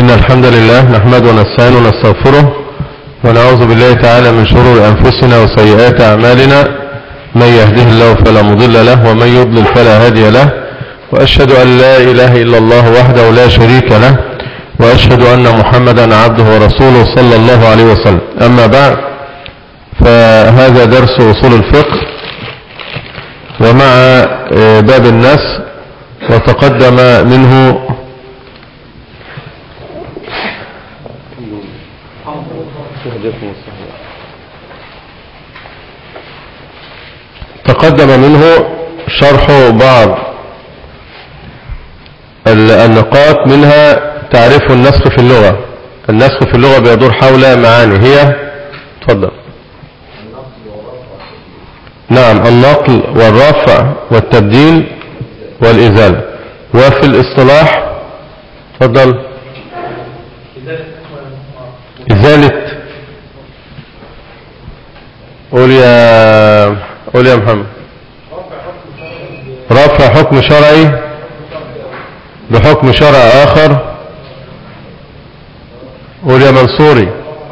إن الحمد لله نحمد ونستعين ونستغفره ونعوذ بالله تعالى من شرور أنفسنا وسيئات أعمالنا من يهده الله فلا مضل له ومن يضلل فلا هادي له وأشهد أن لا إله إلا الله وحده لا شريك له وأشهد أن محمدا عبده ورسوله صلى الله عليه وسلم أما بعد فهذا درس أصول الفقه ومع باب الناس وتقدم منه تقدم منه شرح بعض النقاط منها تعريف النسخ في اللغة النسخ في اللغة بيدور حول معاني هي تفضل نعم النقل والرفع والتبديل والإزالة وفي الاصطلاح تفضل إزالة قول يا قول يا محمد رفع حكم شرعي بحكم شرع آخر قول يا منصوري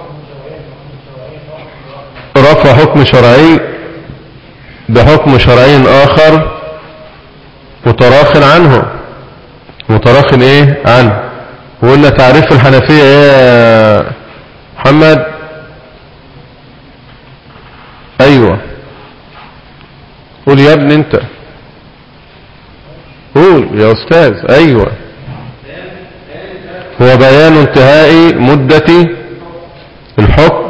رفع حكم شرعي بحكم شرعي آخر متراخ عنه متراخ ايه عنه وقلنا تعريف الحنفية ايه يا محمد ايوه قول يا ابني انت قول يا استاذ ايوه هو بيان انتهاء مدة الحكم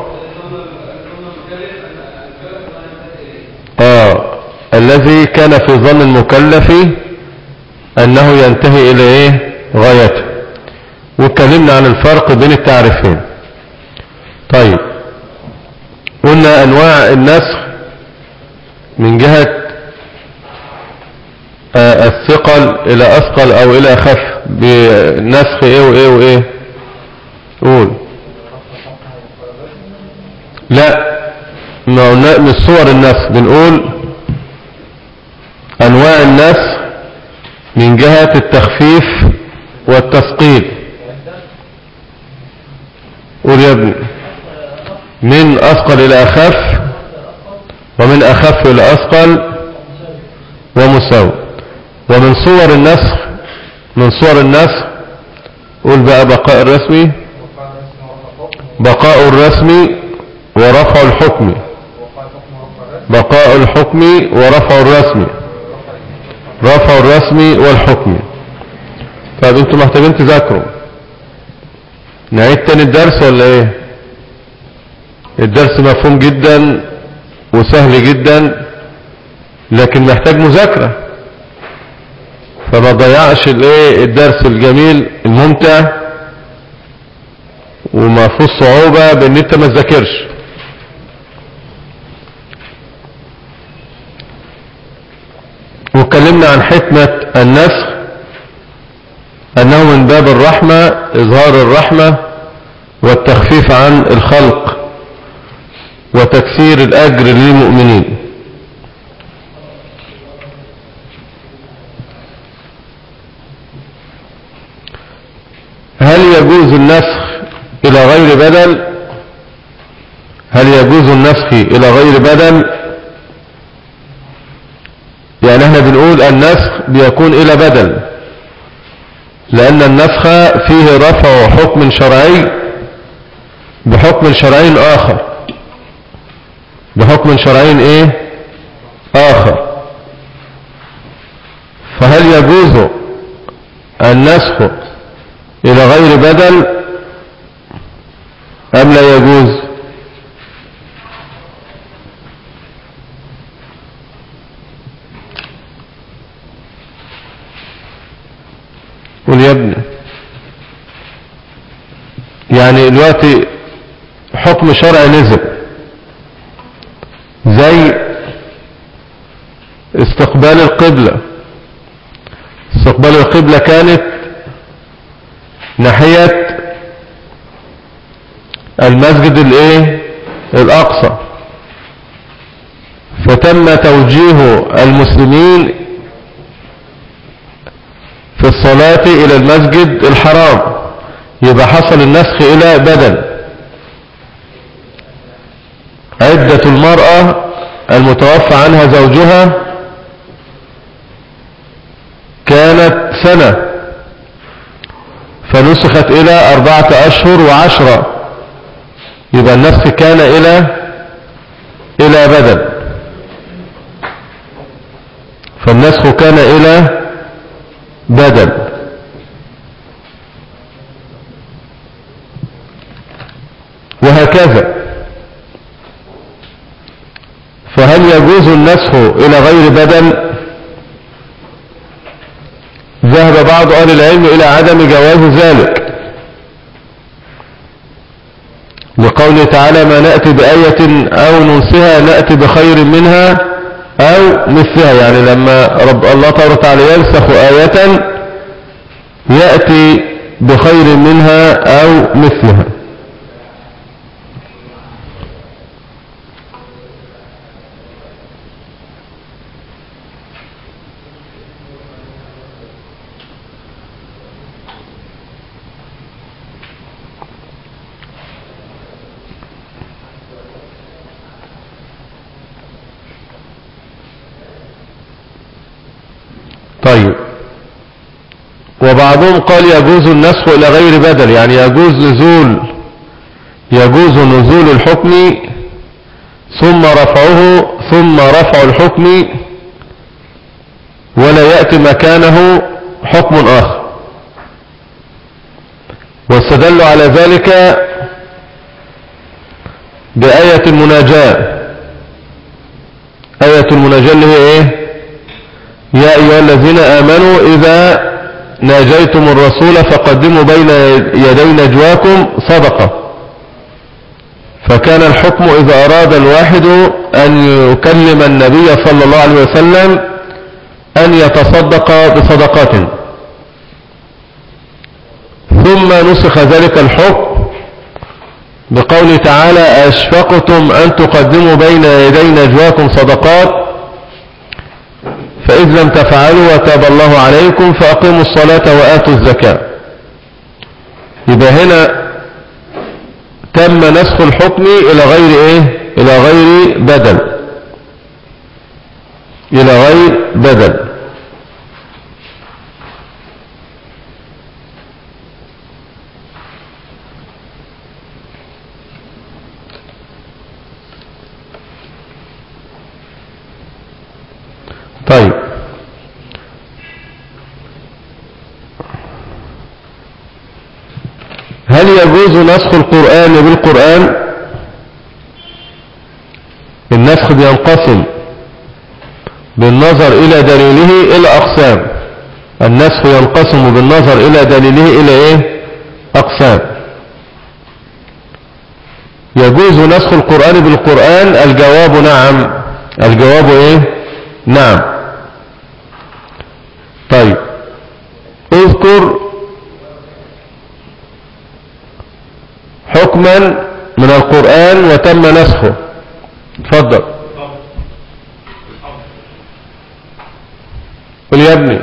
اه الذي كان في ظن المكلف انه ينتهي الى ايه غايته واتكلمنا عن الفرق بين التعريفين طيب قلنا انواع النسخ من جهة آه الثقل الى اثقل او الى اخف بنسخ ايه وايه وايه قول لا من صور النسخ بنقول انواع النسخ من جهة التخفيف والتثقيل قول يا ابني من أثقل إلى أخف ومن أخف إلى أثقل ومساوي ومن صور النسخ من صور النسخ قول بقى بقاء الرسمي بقاء الرسمي ورفع الحكم بقاء الحكم ورفع الرسمي رفع الرسمي والحكم طيب انتوا محتاجين تذاكروا نعيد تاني الدرس ولا ايه الدرس مفهوم جدا وسهل جدا لكن محتاج مذاكرة فما ضيعش الايه الدرس الجميل الممتع وما فيهوش صعوبة بان انت ما تذاكرش واتكلمنا عن حكمة النسخ أنه من باب الرحمة إظهار الرحمة والتخفيف عن الخلق وتكثير الأجر للمؤمنين هل يجوز النسخ إلى غير بدل هل يجوز النسخ إلى غير بدل يعني احنا بنقول النسخ بيكون إلى بدل لأن النسخ فيه رفع حكم شرعي بحكم شرعي آخر بحكم شرعي ايه آخر فهل يجوز النسخ إلى غير بدل أم لا يجوز قول يا ابني يعني دلوقتي حكم شرعي نزل زي استقبال القبلة استقبال القبلة كانت ناحية المسجد الايه الاقصى فتم توجيه المسلمين في الصلاة الى المسجد الحرام يبقى حصل النسخ إلى بدل عدة المرأة المتوفى عنها زوجها كانت سنة فنسخت إلى أربعة أشهر وعشرة يبقى النسخ كان إلى إلى بدل فالنسخ كان إلى بدل وهكذا فهل يجوز النسخ إلى غير بدل ذهب بعض أهل العلم إلى عدم جواز ذلك لقوله تعالى ما نأتي بآية أو ننسها نأتي بخير منها أو مثلها يعني لما رب الله تبارك وتعالى ينسخ آية يأتي بخير منها أو مثلها طيب وبعضهم قال يجوز النسخ إلى غير بدل يعني يجوز نزول يجوز نزول الحكم ثم رفعه ثم رفع الحكم ولا يأتي مكانه حكم آخر واستدلوا على ذلك بآية المناجاة آية المناجاة اللي هي ايه يا أيها الذين آمنوا إذا ناجيتم الرسول فقدموا بين يدي نجواكم صدقة فكان الحكم إذا أراد الواحد أن يكلم النبي صلى الله عليه وسلم أن يتصدق بصدقات ثم نسخ ذلك الحكم بقول تعالى أشفقتم أن تقدموا بين يدي نجواكم صدقات فإذ لم تفعلوا وتاب الله عليكم فأقيموا الصلاة وآتوا الزكاة يبقى هنا تم نسخ الحكم إلى غير إيه إلى غير بدل إلى غير بدل طيب هل يجوز نسخ القرآن بالقرآن النسخ بينقسم بالنظر إلى دليله إلى أقسام النسخ ينقسم بالنظر إلى دليله إلى إيه أقسام يجوز نسخ القرآن بالقرآن الجواب نعم الجواب إيه نعم طيب اذكر حكما من القرآن وتم نسخه تفضل قل يا ابني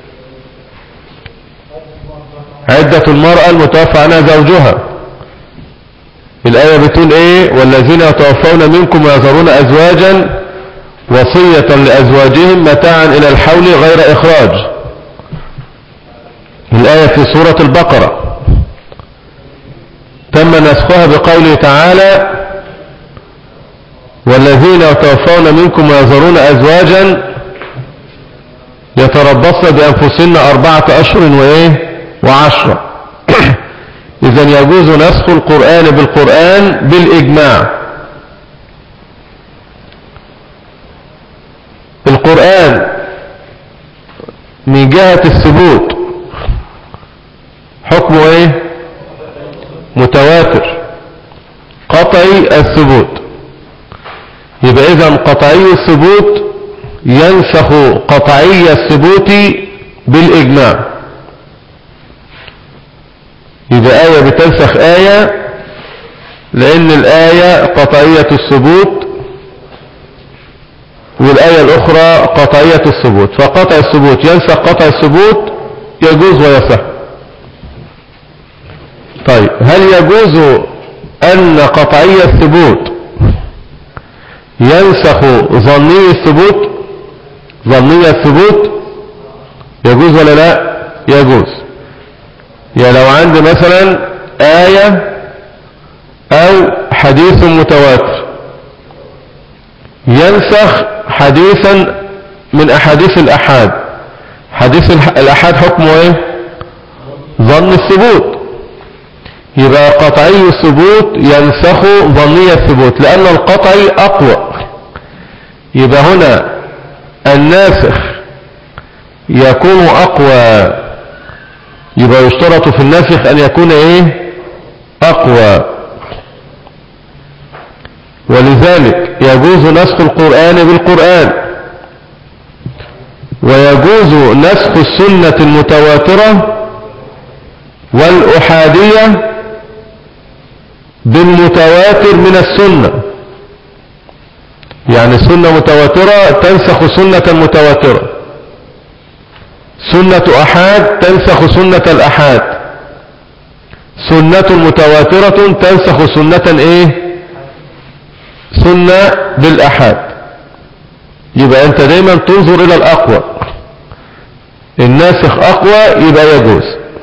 عدة المرأة المتوفى عنها زوجها الآية بتقول ايه والذين يتوفون منكم ويذرون أزواجا وصية لأزواجهم متاعا إلى الحول غير إخراج الآية في سورة البقرة تم نسخها بقوله تعالى والذين يتوفون منكم ويذرون أزواجا يتربصن بأنفسهن أربعة أشهر وإيه وعشرة إذا يجوز نسخ القرآن بالقرآن بالإجماع القرآن من جهة الثبوت حكمه ايه متواتر قطعي الثبوت يبقى اذا قطعي الثبوت ينسخ قطعي الثبوت بالاجماع يبقى آية بتنسخ آية لأن الآية قطعية الثبوت والآية الأخرى قطعية الثبوت فقطع الثبوت ينسخ قطع الثبوت يجوز ويصح طيب هل يجوز أن قطعي الثبوت ينسخ ظني الثبوت ظني الثبوت يجوز ولا لا يجوز يعني لو عندي مثلا آية أو حديث متواتر ينسخ حديثا من أحاديث الأحاد حديث الأحاد حكمه ايه ظن الثبوت يبقى قطعي الثبوت ينسخ ظني الثبوت لأن القطعي أقوى يبقى هنا الناسخ يكون أقوى يبقى يشترط في الناسخ أن يكون إيه أقوى ولذلك يجوز نسخ القرآن بالقرآن ويجوز نسخ السنة المتواترة والأحادية بالمتواتر من السنة يعني سنة متواترة تنسخ سنة متواترة سنة أحاد تنسخ سنة الأحاد سنة متواترة تنسخ سنة ايه سنة بالأحاد يبقى انت دايما تنظر الى الأقوى الناسخ أقوى يبقى يجوز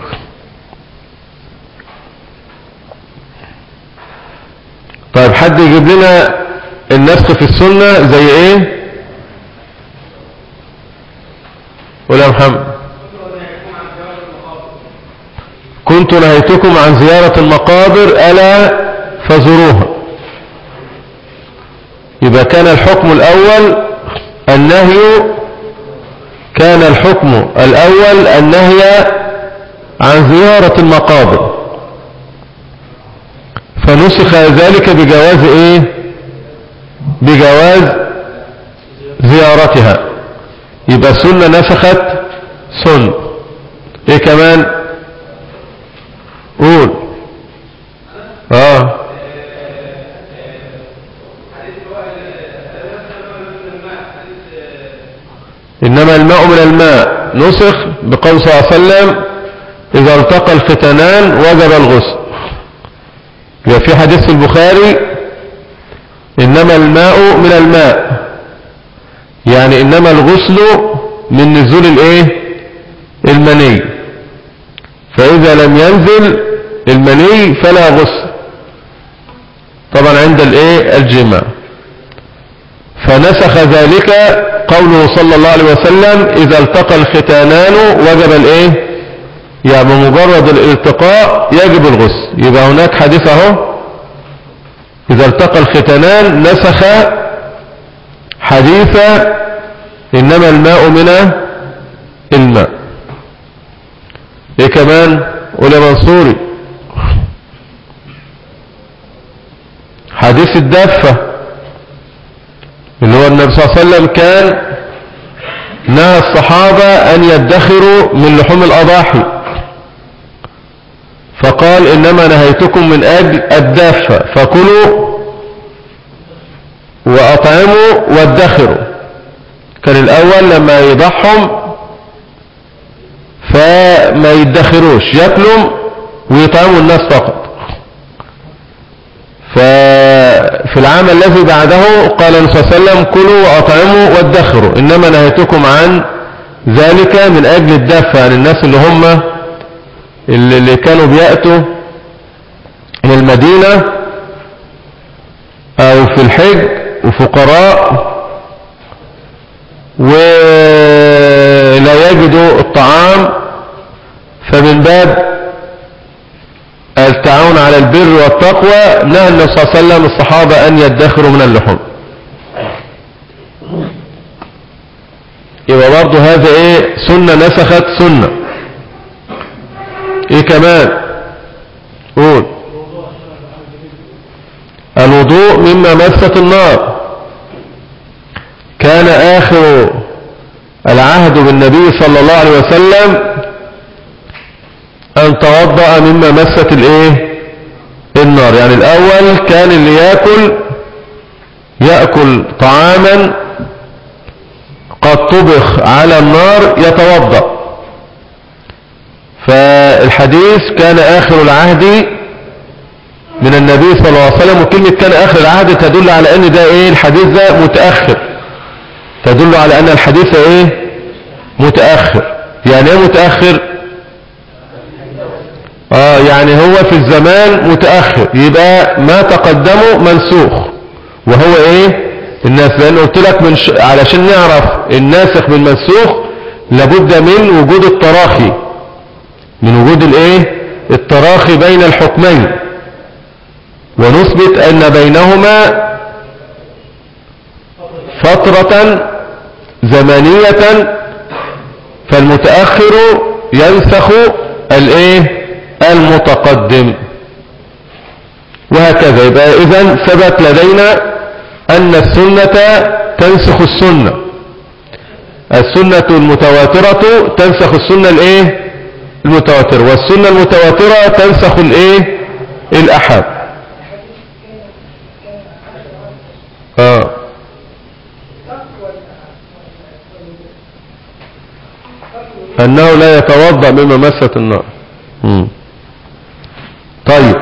طيب حد يجيب لنا النسخ في السنة زي ايه قول يا محمد كنت نهيتكم عن زيارة المقابر ألا فزروها يبقى كان الحكم الأول النهي كان الحكم الأول النهي عن زيارة المقابر فنسخ ذلك بجواز ايه بجواز زيارتها يبقى سنة نسخت سن ايه كمان قول اه إنما الماء من الماء نسخ بقول صلى الله عليه وسلم إذا التقى الختنان وجب الغسل يبقى في حديث البخاري إنما الماء من الماء يعني إنما الغسل من نزول الإيه المني فإذا لم ينزل المني فلا غسل طبعا عند الإيه الجماع فنسخ ذلك قوله صلى الله عليه وسلم إذا التقى الختانان وجب الإيه يعني بمجرد الالتقاء يجب الغسل يبقى هناك حديث اهو إذا التقى الختانان نسخ حديث إنما الماء من الماء إيه كمان قول منصوري حديث الدفة اللي هو النبي صلى الله عليه وسلم كان نهى الصحابة أن يدخروا من لحوم الأضاحي فقال إنما نهيتكم من أجل الدافة فكلوا وأطعموا وادخروا كان الأول لما يضحهم فما يدخروش يأكلوا ويطعموا الناس فقط ففي العام الذي بعده قال النبي صلى الله عليه وسلم كلوا وأطعموا وادخروا إنما نهيتكم عن ذلك من أجل الدفع عن الناس اللي هم اللي كانوا بيأتوا من المدينة أو في الحج وفقراء ولا يجدوا الطعام فمن باب التعاون على البر والتقوى نهى النبي صلى الله عليه وسلم الصحابة أن يدخروا من اللحوم يبقى برضه هذا ايه سنة نسخت سنة ايه كمان قول الوضوء مما مست النار كان آخر العهد بالنبي صلى الله عليه وسلم أن توضأ مما مست الايه النار يعني الأول كان اللي يأكل يأكل طعاما قد طبخ على النار يتوضأ فالحديث كان آخر العهد من النبي صلى الله عليه وسلم وكلمة كان آخر العهد تدل على ان ده ايه الحديث ده متأخر تدل على ان الحديث ايه متأخر يعني ايه متأخر اه يعني هو في الزمان متأخر يبقى ما تقدمه منسوخ وهو ايه الناس لان قلت لك من ش... علشان نعرف الناسخ من المنسوخ لابد من وجود التراخي من وجود الايه التراخي بين الحكمين ونثبت ان بينهما فترة زمنية فالمتأخر ينسخ الايه المتقدم وهكذا يبقى اذا ثبت لدينا ان السنة تنسخ السنة السنة المتواترة تنسخ السنة الايه المتواترة والسنة المتواترة تنسخ الايه الاحاد اه انه لا يتوضا مما مست النار مم. طيب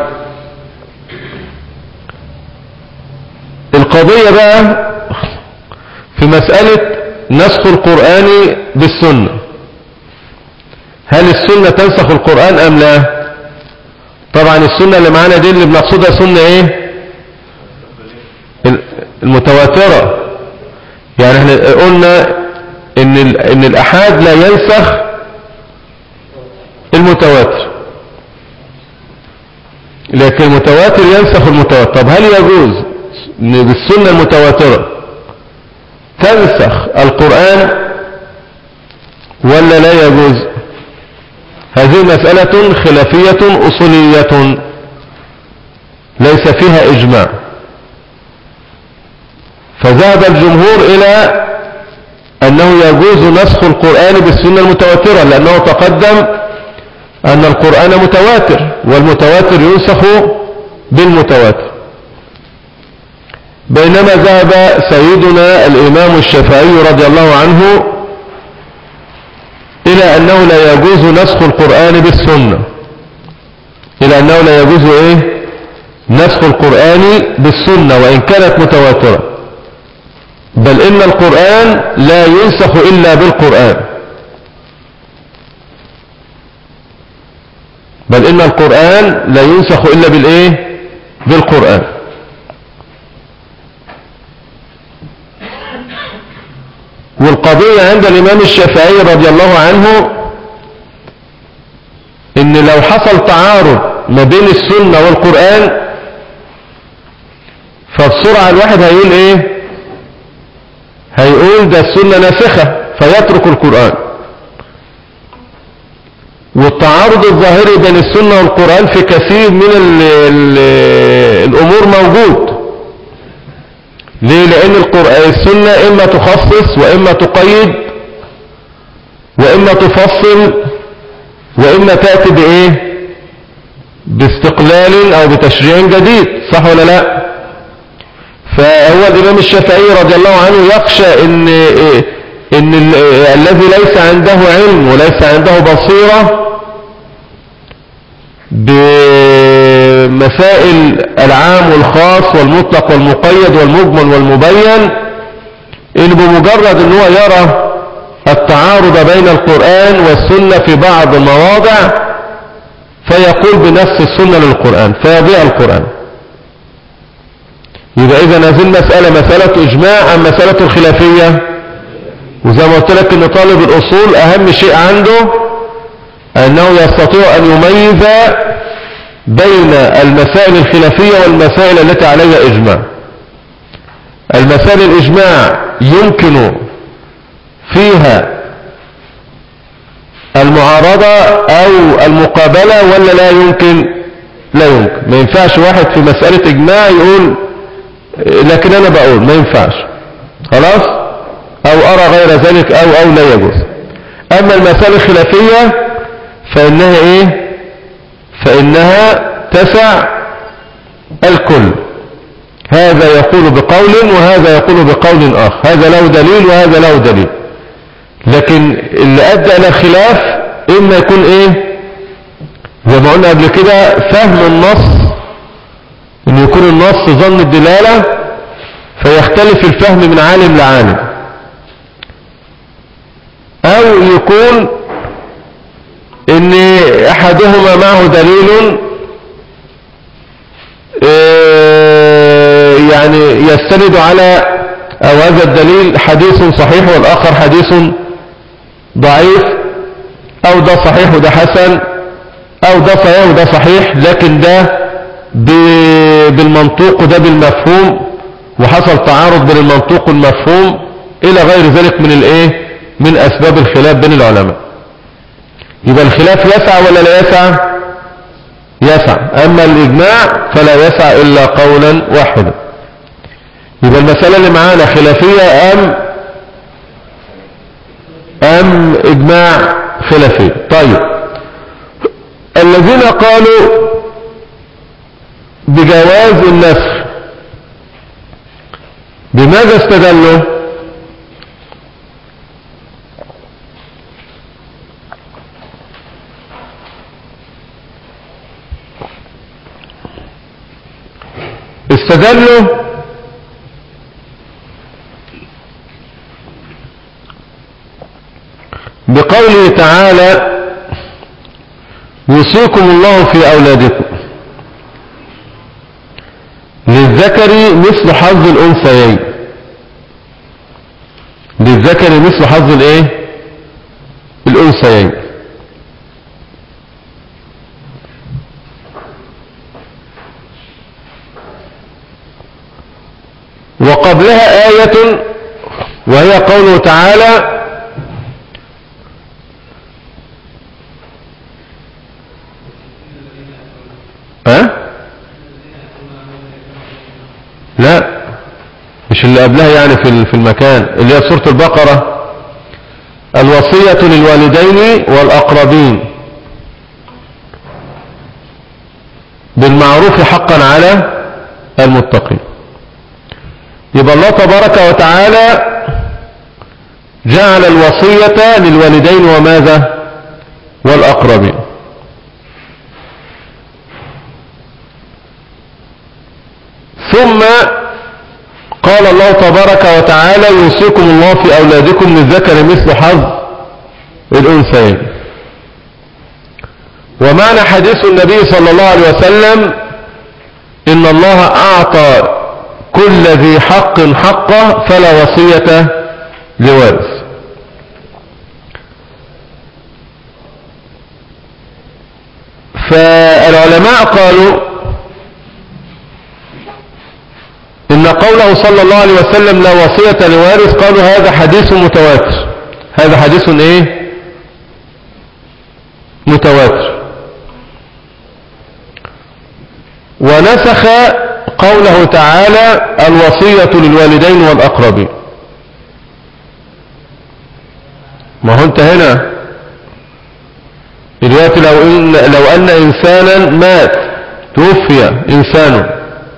القضية بقى في مسألة نسخ القرآن بالسنة هل السنة تنسخ القرآن أم لا طبعا السنة اللي معانا دي اللي بنقصدها سنة ايه المتواترة يعني احنا قلنا ان, ان الأحاد لا ينسخ المتواتر لكن المتواتر ينسخ المتواتر طب هل يجوز ان بالسنة المتواترة تنسخ القرآن ولا لا يجوز هذه مسألة خلافية أصولية ليس فيها إجماع فذهب الجمهور إلى أنه يجوز نسخ القرآن بالسنة المتواترة لأنه تقدم أن القرآن متواتر والمتواتر ينسخ بالمتواتر بينما ذهب سيدنا الإمام الشافعي رضي الله عنه إلى أنه لا يجوز نسخ القرآن بالسنة إلى أنه لا يجوز إيه نسخ القرآن بالسنة وإن كانت متواترة بل إن القرآن لا ينسخ إلا بالقرآن بل إن القرآن لا ينسخ إلا بالإيه بالقرآن والقضية عند الإمام الشافعي رضي الله عنه إن لو حصل تعارض ما بين السنة والقرآن فبسرعة الواحد هيقول إيه هيقول ده السنة ناسخة فيترك القرآن والتعارض الظاهري بين السنة والقرآن في كثير من ال ال الأمور موجود ليه لأن القرآن السنة إما تخصص وإما تقيد وإما تفصل وإما تأتي بإيه باستقلال أو بتشريع جديد صح ولا لا فهو الإمام الشافعي رضي الله عنه يخشى إن, إن الذي ليس عنده علم وليس عنده بصيرة بمسائل العام والخاص والمطلق والمقيد والمجمل والمبين إن بمجرد أن هو يرى التعارض بين القرآن والسنة في بعض المواضع فيقول بنفس السنة للقرآن فيضيع القرآن يبقى إذا هذه المسألة مسألة إجماع أم مسألة الخلافية وزي ما قلت لك أن طالب الأصول أهم شيء عنده أنه يستطيع أن يميز بين المسائل الخلافية والمسائل التي عليها إجماع المسائل الإجماع يمكن فيها المعارضة أو المقابلة ولا لا يمكن لا يمكن ما ينفعش واحد في مسألة إجماع يقول لكن أنا بقول ما ينفعش خلاص أو أرى غير ذلك أو أو لا يجوز أما المسائل الخلافية فإنها إيه فإنها تسع الكل هذا يقول بقول وهذا يقول بقول آخر هذا له دليل وهذا له دليل لكن اللي أدى إلى خلاف إما يكون إيه زي ما قلنا قبل كده فهم النص ان يكون النص ظن الدلالة فيختلف الفهم من عالم لعالم او يكون ان احدهما معه دليل آه، يعني يستند على او هذا الدليل حديث صحيح والاخر حديث ضعيف او ده صحيح وده حسن او ده صحيح وده صحيح لكن ده بالمنطوق وده بالمفهوم وحصل تعارض بين المنطوق والمفهوم الى غير ذلك من الايه من اسباب الخلاف بين العلماء يبقى الخلاف يسع ولا لا يسع يسع اما الاجماع فلا يسع الا قولا واحدا يبقى المسألة اللي معانا خلافية ام ام اجماع خلافية طيب الذين قالوا بجواز النسخ بماذا استدلوا استدلوا بقوله تعالى يوصيكم الله في أولادكم للذكر مثل حظ الأنثيين للذكر مثل حظ الايه الأنثيين وقبلها آية وهي قوله تعالى لا مش اللي قبلها يعني في في المكان اللي هي سورة البقرة الوصية للوالدين والأقربين بالمعروف حقا على المتقين يبقى الله تبارك وتعالى جعل الوصية للوالدين وماذا والأقربين ثم قال الله تبارك وتعالى يوصيكم الله في أولادكم للذكر مثل حظ الأنثيين ومعنى حديث النبي صلى الله عليه وسلم إن الله أعطى كل ذي حق حقه فلا وصية لوارث فالعلماء قالوا إن قوله صلى الله عليه وسلم لا وصية لوارث قالوا هذا حديث متواتر هذا حديث ايه متواتر ونسخ قوله تعالى الوصية للوالدين والأقربين ما هو انت هنا دلوقتي لو, إن لو أن إنسانا مات توفي إنسان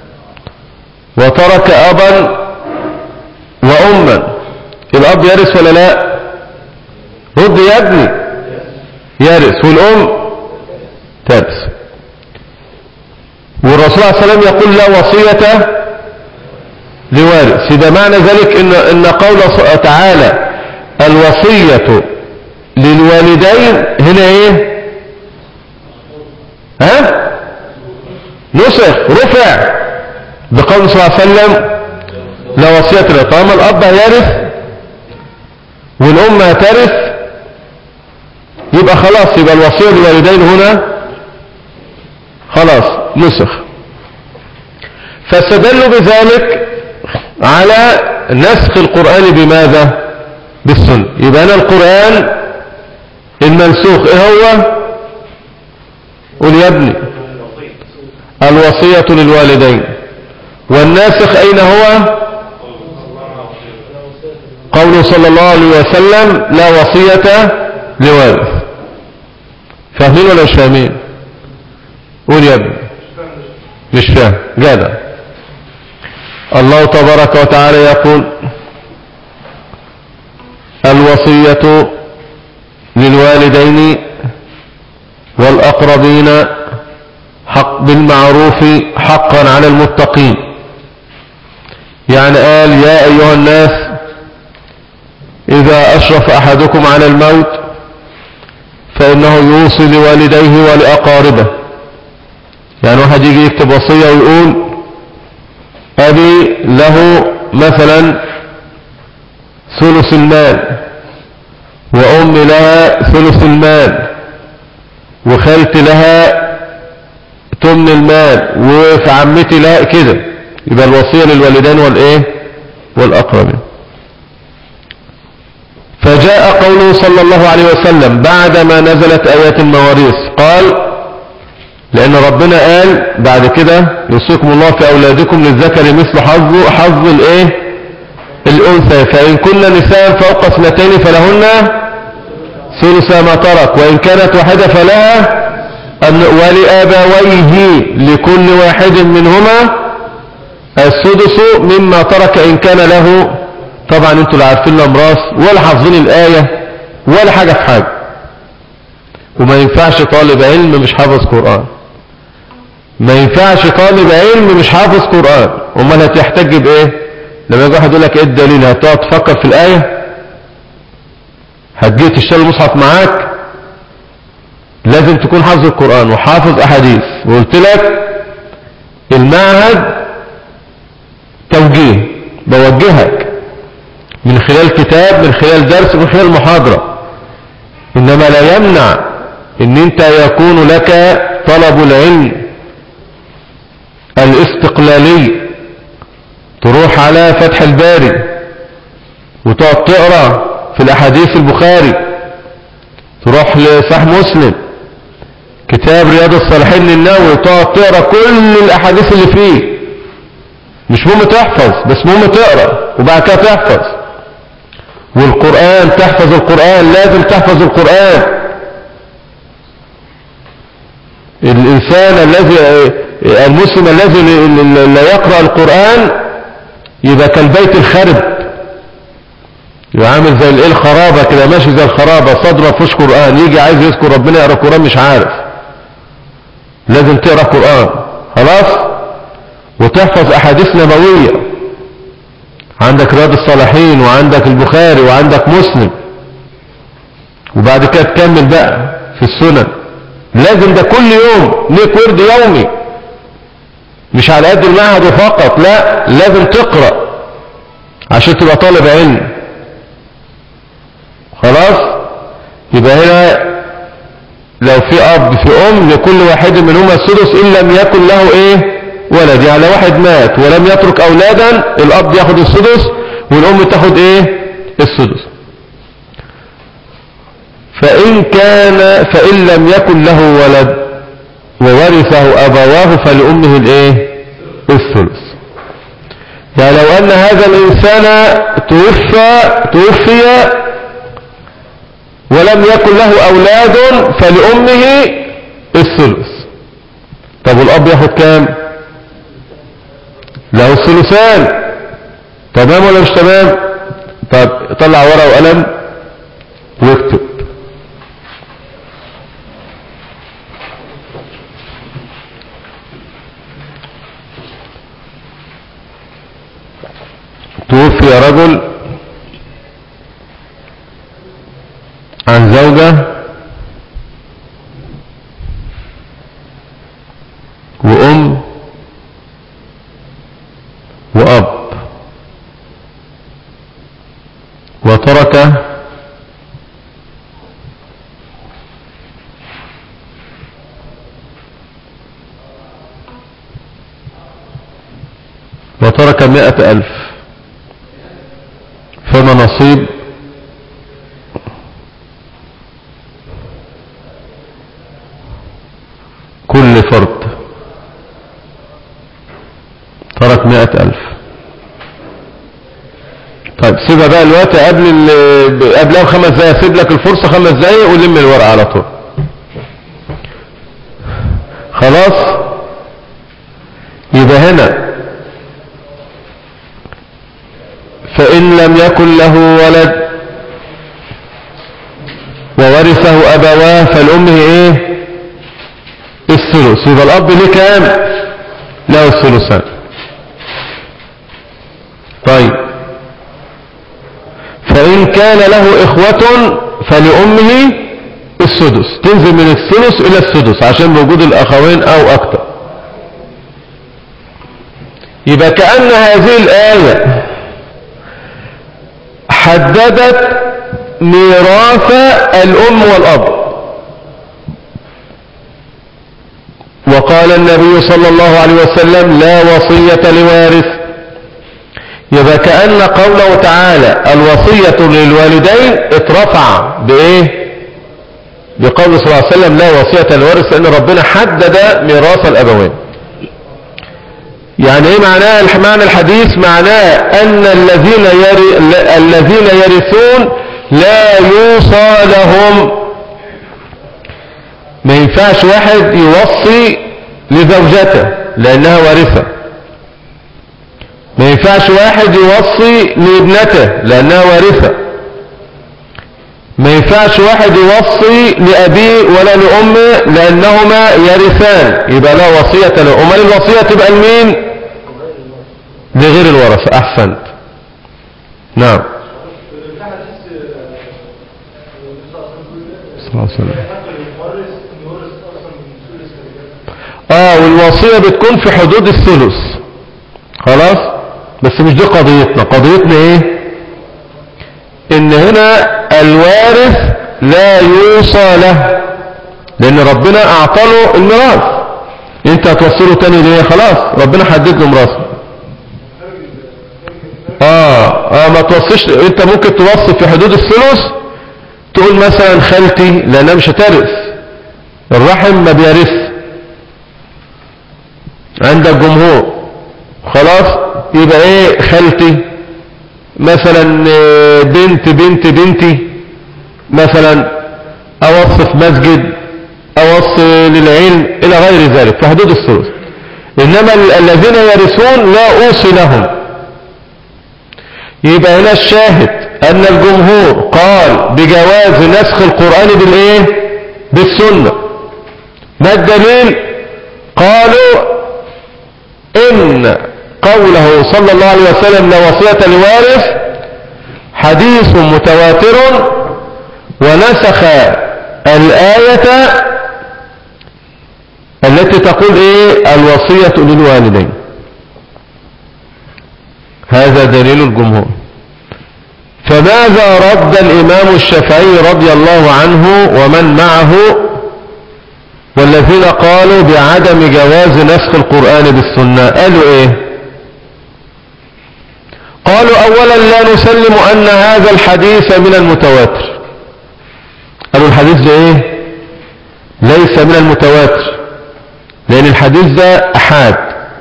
وترك أبا وأما الأب يرث ولا لا رد يا ابني يرث والأم ترث والرسول عليه السلام يقول لا وصية لوارث إذا معنى ذلك إن, إن قول تعالى الوصية للوالدين هنا ايه ها نسخ رفع بقول صلى الله عليه وسلم لا وصية له طالما الأب هيرث والأم هترث يبقى خلاص يبقى الوصية للوالدين هنا خلاص نسخ فاستدلوا بذلك على نسخ القرآن بماذا بالسنة يبقى أنا القرآن المنسوخ ايه هو قول يا ابني الوصية للوالدين والناسخ أين هو قوله صلى الله عليه وسلم لا وصية لوارث فاهمين ولا مش فاهمين قول يا ابني مش فاهم جدع الله تبارك وتعالى يقول الوصية للوالدين والأقربين حق بالمعروف حقا على المتقين يعني قال يا أيها الناس إذا أشرف أحدكم على الموت فإنه يوصي لوالديه ولأقاربه يعني واحد يجي يكتب وصية ويقول أبي له مثلا ثلث المال وأمي لها ثلث المال وخالتي لها تمن المال وفي عمتي لها كده يبقى الوصية للوالدين والإيه والأقربين فجاء قوله صلى الله عليه وسلم بعدما نزلت آيات المواريث قال لأن ربنا قال بعد كده يوصيكم الله في أولادكم للذكر مثل حظ حظ الإيه الأنثى فإن كن نساء فوق اثنتين فلهن ثلث ما ترك وإن كانت واحدة فلها ولآبويه لكل واحد منهما السدس مما ترك إن كان له طبعا انتوا لا عارفين الأمراس ولا حافظين الآية ولا حاجة في حاجة وما ينفعش طالب علم مش حافظ قرآن ما ينفعش طالب علم مش حافظ قرآن امال هتحتاج بايه لما يجي واحد يقول لك ايه الدليل هتقعد تفكر في الآية هتجي تشتري المصحف معاك لازم تكون حافظ القرآن وحافظ أحاديث وقلت لك المعهد توجيه بوجهك من خلال كتاب من خلال درس من خلال محاضرة إنما لا يمنع ان انت يكون لك طلب العلم الاستقلالي تروح على فتح الباري وتقعد تقرأ في الأحاديث البخاري تروح لصح مسلم كتاب رياض الصالحين للنووي تقعد تقرأ كل الأحاديث اللي فيه مش مهم تحفظ بس مهم تقرأ وبعد كده تحفظ والقرآن تحفظ القرآن لازم تحفظ القرآن الإنسان الذي المسلم الذي لا يقرأ القرآن يبقى كالبيت الخرب يبقى عامل زي الايه الخرابة كده ماشي زي الخرابة صدره فيهوش قرآن يجي عايز يذكر ربنا يقرأ القرآن مش عارف لازم تقرأ قرآن خلاص وتحفظ أحاديث نبوية عندك رياض الصالحين وعندك البخاري وعندك مسلم وبعد كده تكمل بقى في السنن لازم ده كل يوم ليك ورد يومي مش على قد المعهد فقط لا لازم تقرأ عشان تبقى طالب علم خلاص يبقى هنا لو في اب في ام لكل واحد منهما السدس ان لم يكن له ايه ولد يعني واحد مات ولم يترك اولادا الاب ياخد السدس والام تاخد ايه السدس فإن كان فإن لم يكن له ولد وورثه أبواه فلأمه الإيه الثلث يعني لو أن هذا الإنسان توفى توفي ولم يكن له أولاد فلأمه الثلث طب والأب ياخد كام له الثلثان تمام ولا مش تمام طب طلع ورقة وقلم واكتب توفي رجل عن زوجة وأم وأب وترك وترك مئة ألف فما نصيب كل فرد ترك مئة ألف طيب سيبها بقى الوقت قبل ال- قبلها بخمس دقايق سيب لك الفرصة خمس دقايق ولم الورقة على طول خلاص يبقى هنا فإن لم يكن له ولد وورثه أبواه فالأمه إيه الثلث يبقى الأب ليه كام له الثلثان طيب فإن كان له إخوة فلأمه السدس تنزل من الثلث إلى السدس عشان وجود الأخوين أو أكثر يبقى كأن هذه الآية حددت ميراث الأم والأب وقال النبي صلى الله عليه وسلم لا وصية لوارث يبقى كأن قوله تعالى الوصية للوالدين اترفع بإيه بقول صلى الله عليه وسلم لا وصية للوارث لأن ربنا حدد ميراث الأبوين يعني ايه معناه معنى الحديث معناه ان الذين يري الذين يرثون لا يوصى لهم ما ينفعش واحد يوصي لزوجته لانها وارثة ما ينفعش واحد يوصي لابنته لانها وارثة ما ينفعش واحد يوصي لأبيه ولا لأمه لأنهما يرثان يبقى لا وصية له أمال الوصية تبقى لمين لغير الورثة أحسنت نعم صلى الله عليه وسلم اه والوصية بتكون في حدود الثلث خلاص بس مش دي قضيتنا قضيتنا ايه ان هنا الوارث لا يوصى له لان ربنا اعطاله الميراث انت هتوصله تاني ليه خلاص ربنا حدد له ميراثه اه اه ما توصيش انت ممكن توصي في حدود الثلث تقول مثلا خالتي لانها مش هترث الرحم ما بيرث عندك جمهور خلاص يبقى ايه خالتي مثلا بنت بنت بنتي مثلا اوصي في مسجد اوصي للعلم الى غير ذلك في حدود الثلث انما الذين يرثون لا اوصي لهم يبقى هنا الشاهد ان الجمهور قال بجواز نسخ القرآن بالايه بالسنة ما الدليل قالوا ان قوله صلى الله عليه وسلم لا وصية لوارث حديث متواتر ونسخ الآية التي تقول ايه الوصية للوالدين هذا دليل الجمهور فماذا رد الإمام الشافعي رضي الله عنه ومن معه والذين قالوا بعدم جواز نسخ القرآن بالسنة قالوا ايه قالوا اولا لا نسلم ان هذا الحديث من المتواتر قالوا الحديث ده ايه ليس من المتواتر لان الحديث ده احاد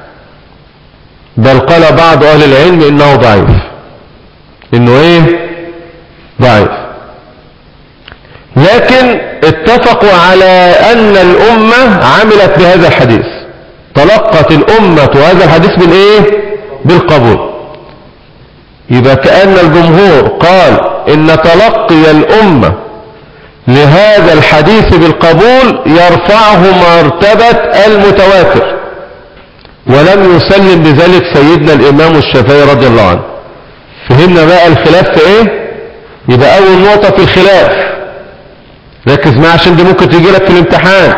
بل قال بعض اهل العلم انه ضعيف انه ايه ضعيف لكن اتفقوا على ان الامة عملت بهذا الحديث تلقت الامة هذا الحديث بالايه بالقبول يبقى كأن الجمهور قال ان تلقي الامة لهذا الحديث بالقبول يرفعه مرتبة المتواتر ولم يسلم بذلك سيدنا الامام الشافعي رضي الله عنه فهمنا بقى الخلاف في ايه يبقى اول نقطة في الخلاف ركز معايا عشان دي ممكن تيجي لك في الامتحان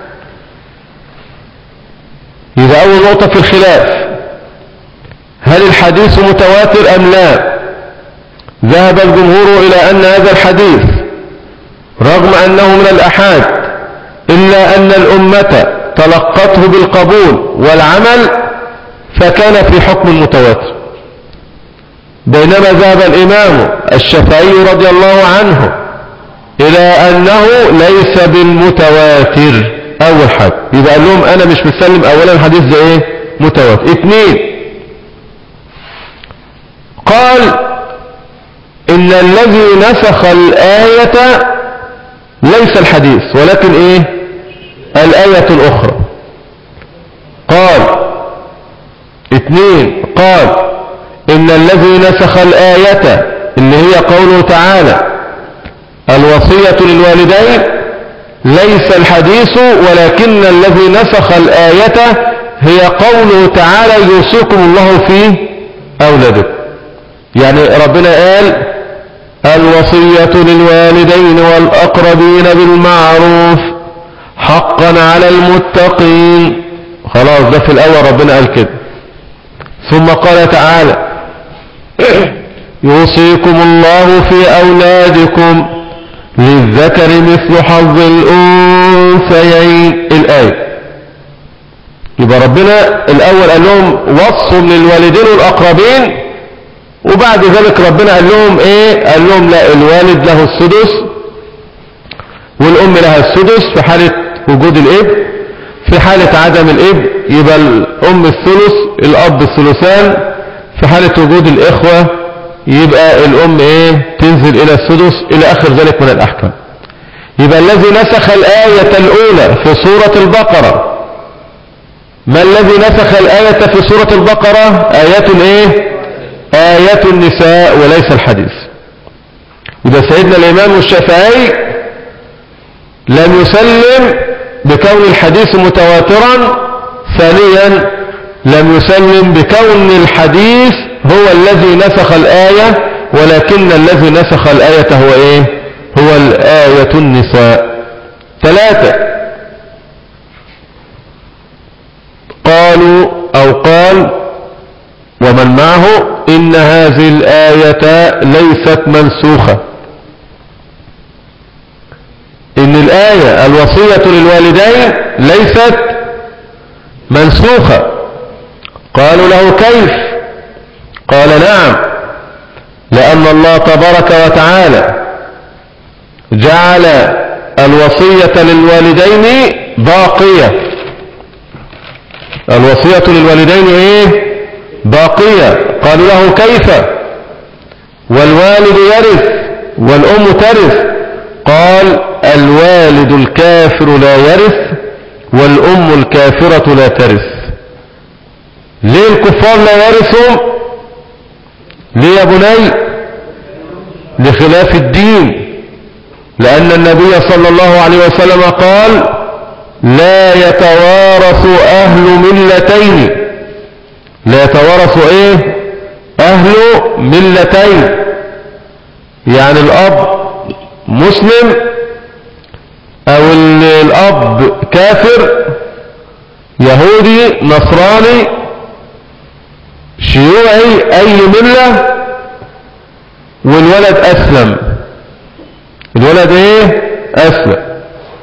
يبقى اول نقطة في الخلاف هل الحديث متواتر ام لا ذهب الجمهور الى ان هذا الحديث رغم انه من الاحاد الا ان الامة تلقته بالقبول والعمل فكان في حكم المتواتر بينما ذهب الامام الشافعي رضي الله عنه الى انه ليس بالمتواتر اول حاجة يبقى قال لهم انا مش مسلم اولا الحديث ده ايه متواتر اثنين قال ان الذي نسخ الآية ليس الحديث ولكن ايه الآية الاخرى قال اثنين قال ان الذي نسخ الآية اللي هي قوله تعالى الوصية للوالدين ليس الحديث ولكن الذي نسخ الآية هي قوله تعالى يوصيكم الله في أولادكم يعني ربنا قال الوصية للوالدين والأقربين بالمعروف حقا على المتقين خلاص ده في الأول ربنا قال كده ثم قال تعالى يوصيكم الله في أولادكم للذكر مثل حظ الأنثيين الآية يبقى ربنا الأول قال لهم وصهم للوالدين والأقربين وبعد ذلك ربنا قال لهم ايه قال لهم لا الوالد له السدس والأم لها السدس في حالة وجود الإب في حالة عدم الإب يبقى الأم الثلث الأب الثلثان في حالة وجود الإخوة يبقى الأم إيه تنزل إلى السدس إلى آخر ذلك من الأحكام يبقى الذي نسخ الآية الأولى في سورة البقرة ما الذي نسخ الآية في سورة البقرة آيات الإيه آيات النساء وليس الحديث وده سيدنا الإمام الشافعي لم يسلم بكون الحديث متواترا ثانيا لم يسلم بكون الحديث هو الذي نسخ الآية ولكن الذي نسخ الآية هو ايه هو الآية النساء ثلاثة قالوا او قال ومن معه ان هذه الآية ليست منسوخة ان الآية الوصية للوالدين ليست منسوخة قالوا له كيف قال نعم لأن الله تبارك وتعالى جعل الوصية للوالدين باقية الوصية للوالدين ايه باقية قالوا له كيف والوالد يرث والأم ترث قال الوالد الكافر لا يرث والأم الكافرة لا ترث ليه الكفار لا يرثوا ليه يا بني لخلاف الدين لأن النبي صلى الله عليه وسلم قال لا يتوارث أهل ملتين لا يتوارث ايه أهل ملتين يعني الأب مسلم او الاب كافر يهودي نصراني شيوعي اي ملة والولد اسلم الولد ايه اسلم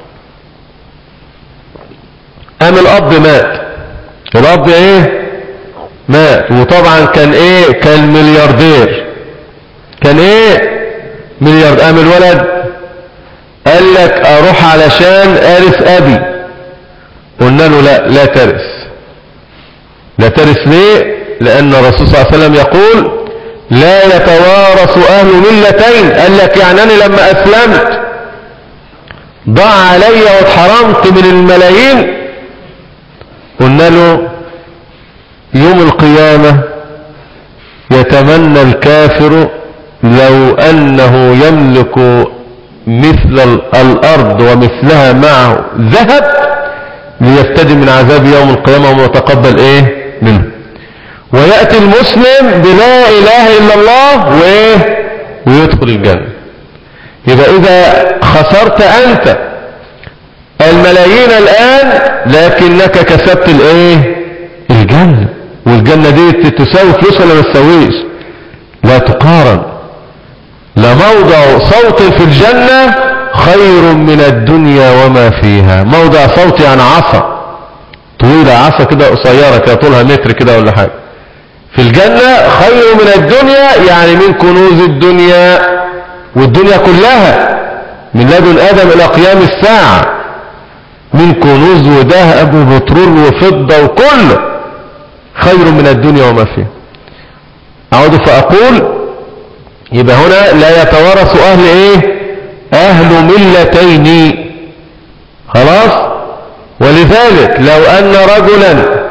قام الاب مات الاب ايه مات وطبعا كان ايه كان ملياردير كان ايه مليارد قام الولد قال لك اروح علشان ارث ابي قلنا له لا لا ترث لا ترث ليه لان الرسول صلى الله عليه وسلم يقول لا يتوارث اهل ملتين قال لك يعني انا لما اسلمت ضاع علي واتحرمت من الملايين قلنا له يوم القيامة يتمنى الكافر لو انه يملك مثل الأرض ومثلها معه ذهب ليفتدي من عذاب يوم القيامة ويتقبل إيه منه ويأتي المسلم بلا إله إلا الله وإيه ويدخل الجنة يبقى إذا خسرت أنت الملايين الآن لكنك كسبت الإيه الجنة والجنة دي تساوي فلوس ولا ما تساويش لا تقارن لموضع صوت في الجنة خير من الدنيا وما فيها موضع صوت يعني عصا طويلة عصا كده قصيرة كده طولها متر كده ولا حاجة في الجنة خير من الدنيا يعني من كنوز الدنيا والدنيا كلها من لدن آدم إلى قيام الساعة من كنوز وذهب وبترول وفضة وكله خير من الدنيا وما فيها أعود فأقول يبقى هنا لا يتوارث اهل ايه اهل ملتين خلاص ولذلك لو ان رجلا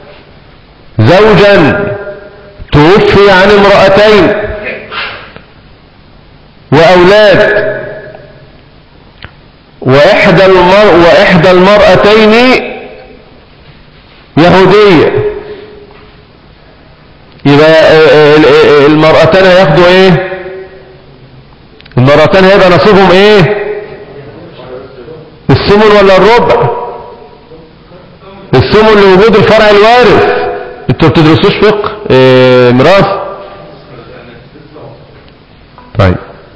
زوجا توفي عن امرأتين وإحدى, المر وإحدى المرأتين يهودية يبقى المرأتان هياخدوا ايه المرأتان هيبقى نصيبهم ايه الثمن ولا الربع الثمن لوجود الفرع الوارث انتوا بتدرسوش فقه اه ميراث طيب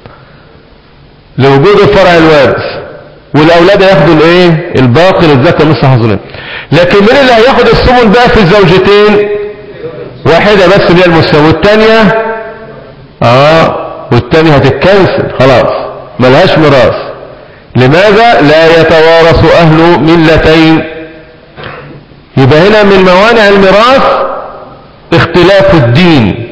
لوجود الفرع الوارث والاولاد ياخدوا الايه الباقي للذكر مثل حظ لكن مين اللي هياخد الثمن بقى في الزوجتين واحدة بس اللي هي المسلمة والتانية اه والتانية هتتكنسل خلاص ملهاش ميراث لماذا لا يتوارث اهل ملتين يبقى هنا من موانع الميراث اختلاف الدين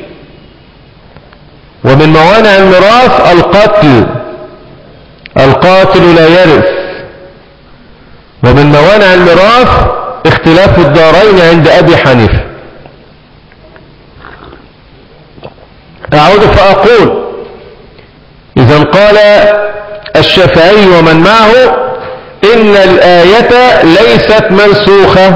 ومن موانع الميراث القتل القاتل لا يرث ومن موانع الميراث اختلاف الدارين عند ابي حنيفه أعود فأقول إذا قال الشافعي ومن معه إن الآية ليست منسوخة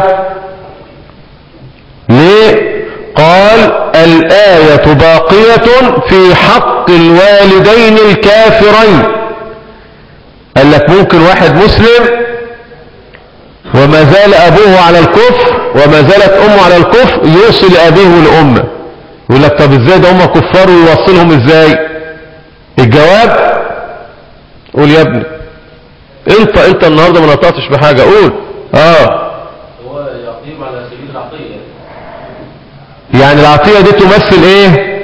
ليه قال الآية باقية في حق الوالدين الكافرين قال لك ممكن واحد مسلم وما زال أبوه على الكفر وما زالت أمه على الكفر يوصل أبيه لأمه يقول لك طب ازاي ده هم كفار ويوصلهم ازاي الجواب قول يا ابني انت انت النهارده ما نطقتش بحاجه قول اه هو يقيم على سبيل العطية يعني العطيه دي تمثل ايه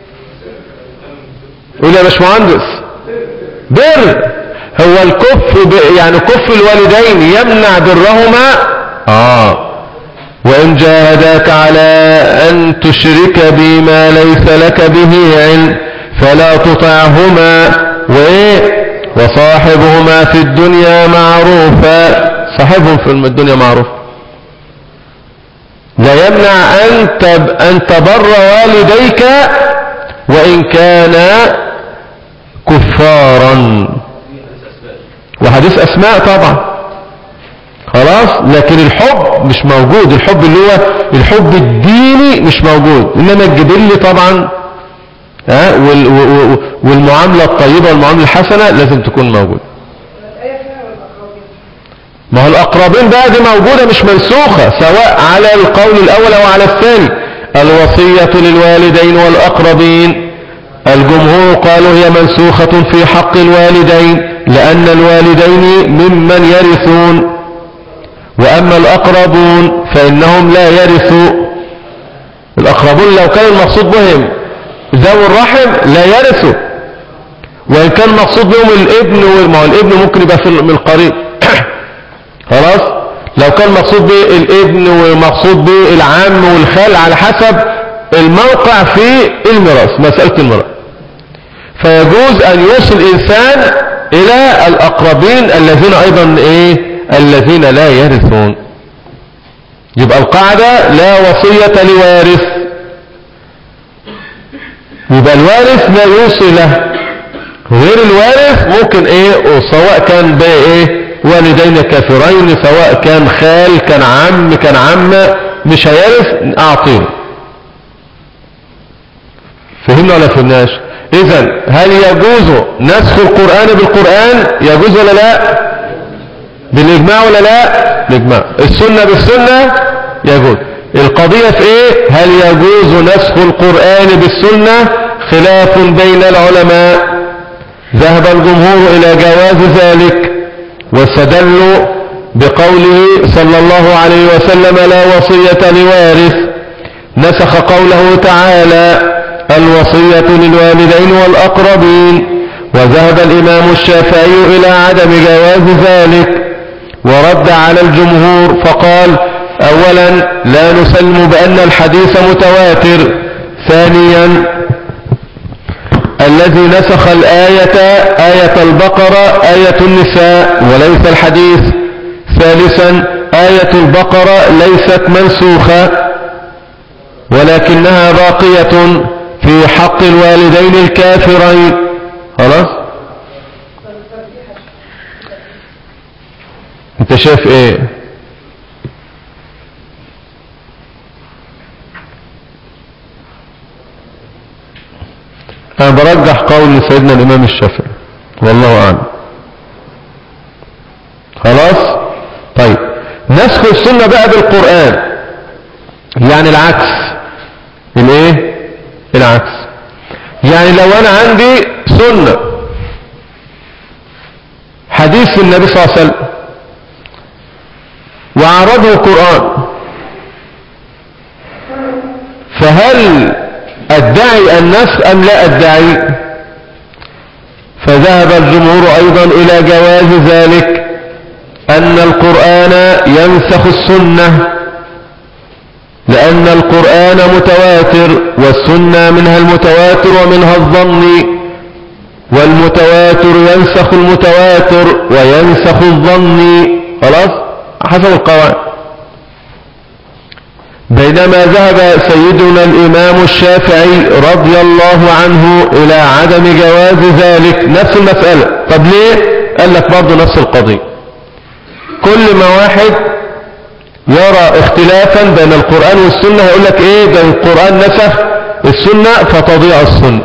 قول يا باشمهندس بر هو الكف ب... يعني كف الوالدين يمنع برهما اه وإن جاهداك على أن تشرك بي ما ليس لك به علم فلا تطعهما وإيه وصاحبهما في الدنيا معروفا صاحبهم في الدنيا معروف لا يمنع أن, تب أن تبر والديك وإن كان كفارا وحديث أسماء طبعا خلاص لكن الحب مش موجود الحب اللي هو الحب الديني مش موجود انما الجبلي طبعا ها وال و- و- والمعاملة الطيبة والمعاملة الحسنة لازم تكون موجود ما هو الأقربين بقى دي موجودة مش منسوخة سواء على القول الأول أو على الثاني الوصية للوالدين والأقربين الجمهور قالوا هي منسوخة في حق الوالدين لأن الوالدين ممن يرثون وأما الأقربون فإنهم لا يرثوا الأقربون لو كان المقصود بهم ذوي الرحم لا يرثوا وإن كان مقصود بهم الابن وما هو الابن ممكن يبقى في من القريب خلاص لو كان مقصود به الابن ومقصود به العم والخال على حسب الموقع في الميراث مسألة الميراث فيجوز أن يوصل الإنسان إلى الأقربين الذين أيضا إيه الذين لا يرثون يبقى القاعدة لا وصية لوارث يبقى الوارث لا يوصي له غير الوارث ممكن ايه سواء كان بقى ايه والدين كافرين سواء كان خال كان عم كان عمة مش هيرث اعطيه فهمنا ولا فهمناش اذا هل يجوز نسخ القرآن بالقرآن يجوز ولا لا بالاجماع ولا لا بالاجماع السنة بالسنة يجوز القضية في ايه هل يجوز نسخ القرآن بالسنة خلاف بين العلماء ذهب الجمهور الى جواز ذلك واستدلوا بقوله صلى الله عليه وسلم لا وصية لوارث نسخ قوله تعالى الوصية للوالدين والأقربين وذهب الإمام الشافعي إلى عدم جواز ذلك ورد على الجمهور فقال أولا لا نسلم بأن الحديث متواتر ثانيا الذي نسخ الآية آية البقرة آية النساء وليس الحديث ثالثا آية البقرة ليست منسوخة ولكنها باقية في حق الوالدين الكافرين خلاص انت شايف ايه انا برجح قول سيدنا الامام الشافعي والله اعلم خلاص طيب نسخ السنة بقى بالقرآن يعني العكس الايه العكس يعني لو انا عندي سنة حديث النبي صلى الله عليه وسلم وعرضه القرآن فهل ادعي النسخ ام لا ادعي فذهب الجمهور ايضا الى جواز ذلك ان القرآن ينسخ السنة لان القرآن متواتر والسنة منها المتواتر ومنها الظن والمتواتر ينسخ المتواتر وينسخ الظن خلاص حسب القواعد بينما ذهب سيدنا الإمام الشافعي رضي الله عنه إلى عدم جواز ذلك نفس المسألة طب ليه قال لك برضه نفس القضية كل ما واحد يرى اختلافا بين القرآن والسنة هيقول لك ايه ده القرآن نسخ السنة فتضيع السنة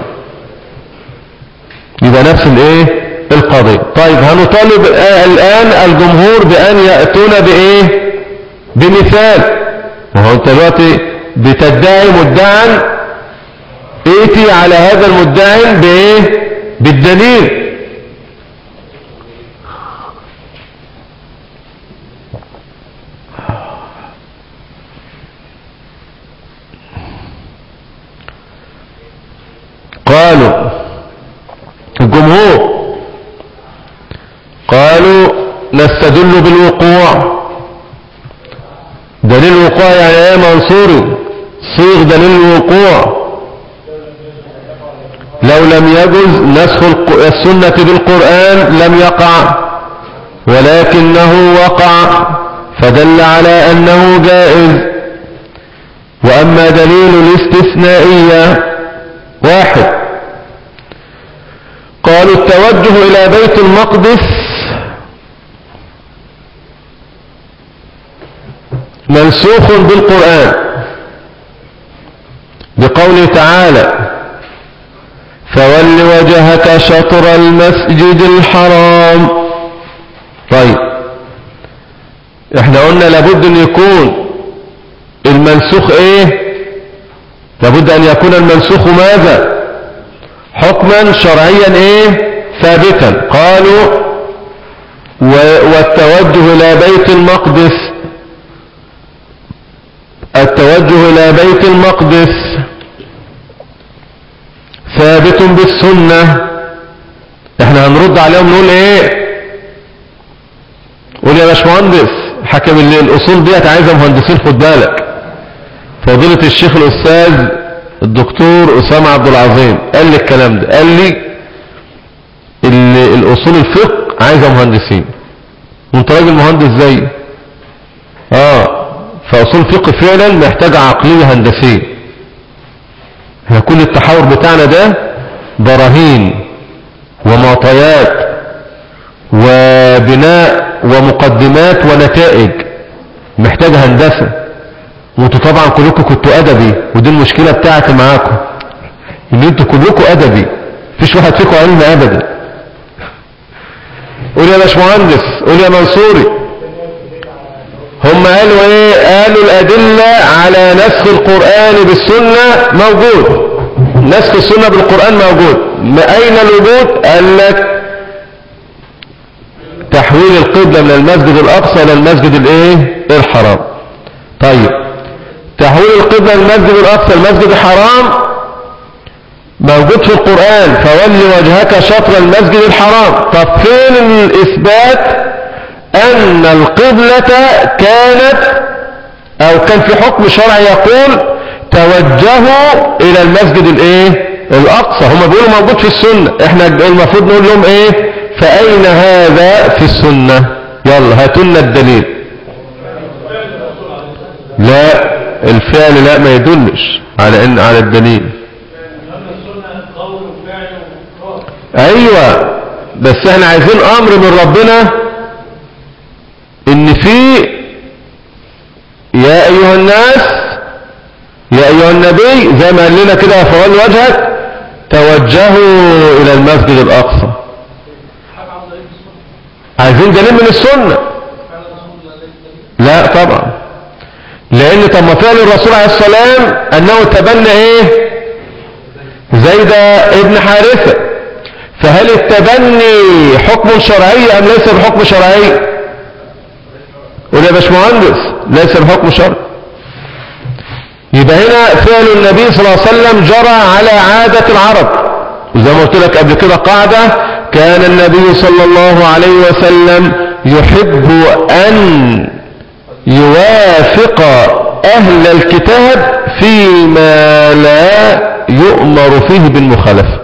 يبقى نفس الايه القضية طيب هنطالب الآن الجمهور بأن يأتون بإيه بمثال وهو انت دلوقتي بتدعي مدعا ائتي على هذا المدعي بايه بالدليل قالوا الجمهور قالوا نستدل بالوقوع دليل الوقوع يعني ايه منصوري صيغ دليل الوقوع لو لم يجز نسخ السنة بالقرآن لم يقع ولكنه وقع فدل على أنه جائز وأما دليل الاستثنائية واحد قالوا التوجه إلى بيت المقدس منسوخ بالقرآن بقوله تعالى فول وجهك شطر المسجد الحرام طيب احنا قلنا لابد ان يكون المنسوخ ايه لابد ان يكون المنسوخ ماذا حكما شرعيا ايه ثابتا قالوا والتوجه الى بيت المقدس التوجه إلى بيت المقدس ثابت بالسنة احنا هنرد عليهم نقول ايه قول يا باشمهندس حكم اللي الاصول ديت عايزه مهندسين خد بالك فضيلة الشيخ الاستاذ الدكتور اسامة عبد العظيم قال لي الكلام ده قال لي الاصول الفقه عايزه مهندسين وانت راجل مهندس زي اه فأصول الفقه فعلا محتاجة عقلية هندسية احنا كل التحور بتاعنا ده براهين ومعطيات وبناء ومقدمات ونتائج محتاجة هندسة وانتوا طبعا كلكم كنتوا ادبي ودي المشكلة بتاعتي معاكم ان انتوا كلكم ادبي مفيش واحد فيكم علم ابدا قول يا باشمهندس قول يا منصوري هم قالوا ايه قالوا الادلة على نسخ القرآن بالسنة موجود نسخ السنة بالقرآن موجود اين الوجود قال لك تحويل القبلة من المسجد الاقصى الى المسجد الايه الحرام طيب تحويل القبلة من المسجد الاقصى المسجد الحرام موجود في القرآن فولي وجهك شطر المسجد الحرام طب فين الاثبات أن القبلة كانت أو كان في حكم شرعي يقول توجهوا إلى المسجد الإيه الأقصى هم بيقولوا موجود في السنة احنا المفروض نقول لهم إيه فأين هذا في السنة يلا هاتوا لنا الدليل لا الفعل لا ما يدلش على ان على الدليل ايوه بس احنا عايزين امر من ربنا ان في يا ايها الناس يا ايها النبي زي ما قال لنا كده فول وجهك توجهوا الى المسجد الاقصى عايزين دليل من السنة لا طبعا لان طب ما فعل الرسول عليه السلام انه تبنى ايه زيد ابن حارثة فهل التبني حكم شرعي ام ليس بحكم شرعي قول يا باشمهندس ليس بحكم شرعي يبقى هنا فعل النبي صلى الله عليه وسلم جرى على عادة العرب وزي ما قلت لك قبل كده قاعدة كان النبي صلى الله عليه وسلم يحب أن يوافق أهل الكتاب فيما لا يؤمر فيه بالمخالفة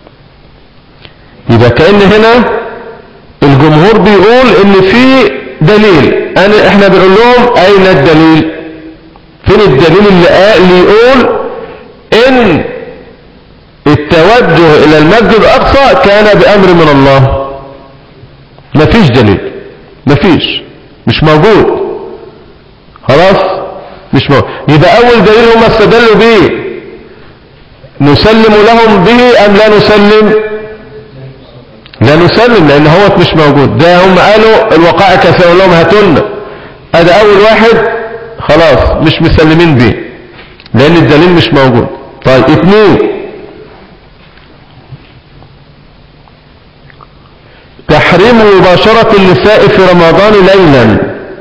يبقى كأن هنا الجمهور بيقول ان في دليل أنا احنا بنقول لهم اين الدليل فين الدليل اللي, قال- اللي يقول ان التوجه الى المسجد الاقصى كان بامر من الله مفيش دليل مفيش مش موجود خلاص مش موجود يبقى اول دليل هم استدلوا به نسلم لهم به ام لا نسلم لا نسلم لان هو مش موجود ده هم قالوا الوقائع كثيرة لهم هاتلنا هذا اول واحد خلاص مش مسلمين به لان الدليل مش موجود طيب اثنين تحريم مباشرة النساء في رمضان ليلا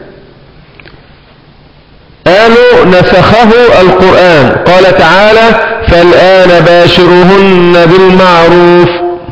قالوا نسخه القرآن قال تعالى فالآن باشرهن بالمعروف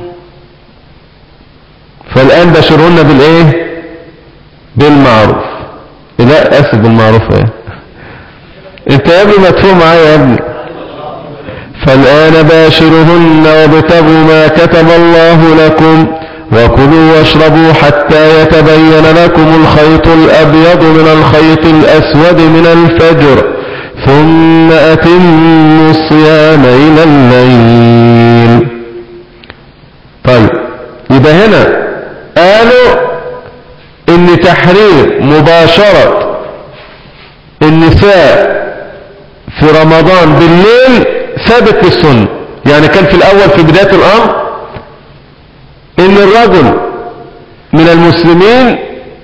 فالآن باشرهن بالإيه بالمعروف لا أسف بالمعروف إيه انت يا ابني مدفوع معايا يا ابني فالآن باشرهن وابتغوا ما كتب الله لكم وكلوا واشربوا حتى يتبين لكم الخيط الأبيض من الخيط الأسود من الفجر ثم أتموا الصيام إلى الليل طيب يبقى هنا قالوا ان تحريم مباشرة النساء في رمضان بالليل ثابت في السنة يعني كان في الاول في بداية الامر ان الرجل من المسلمين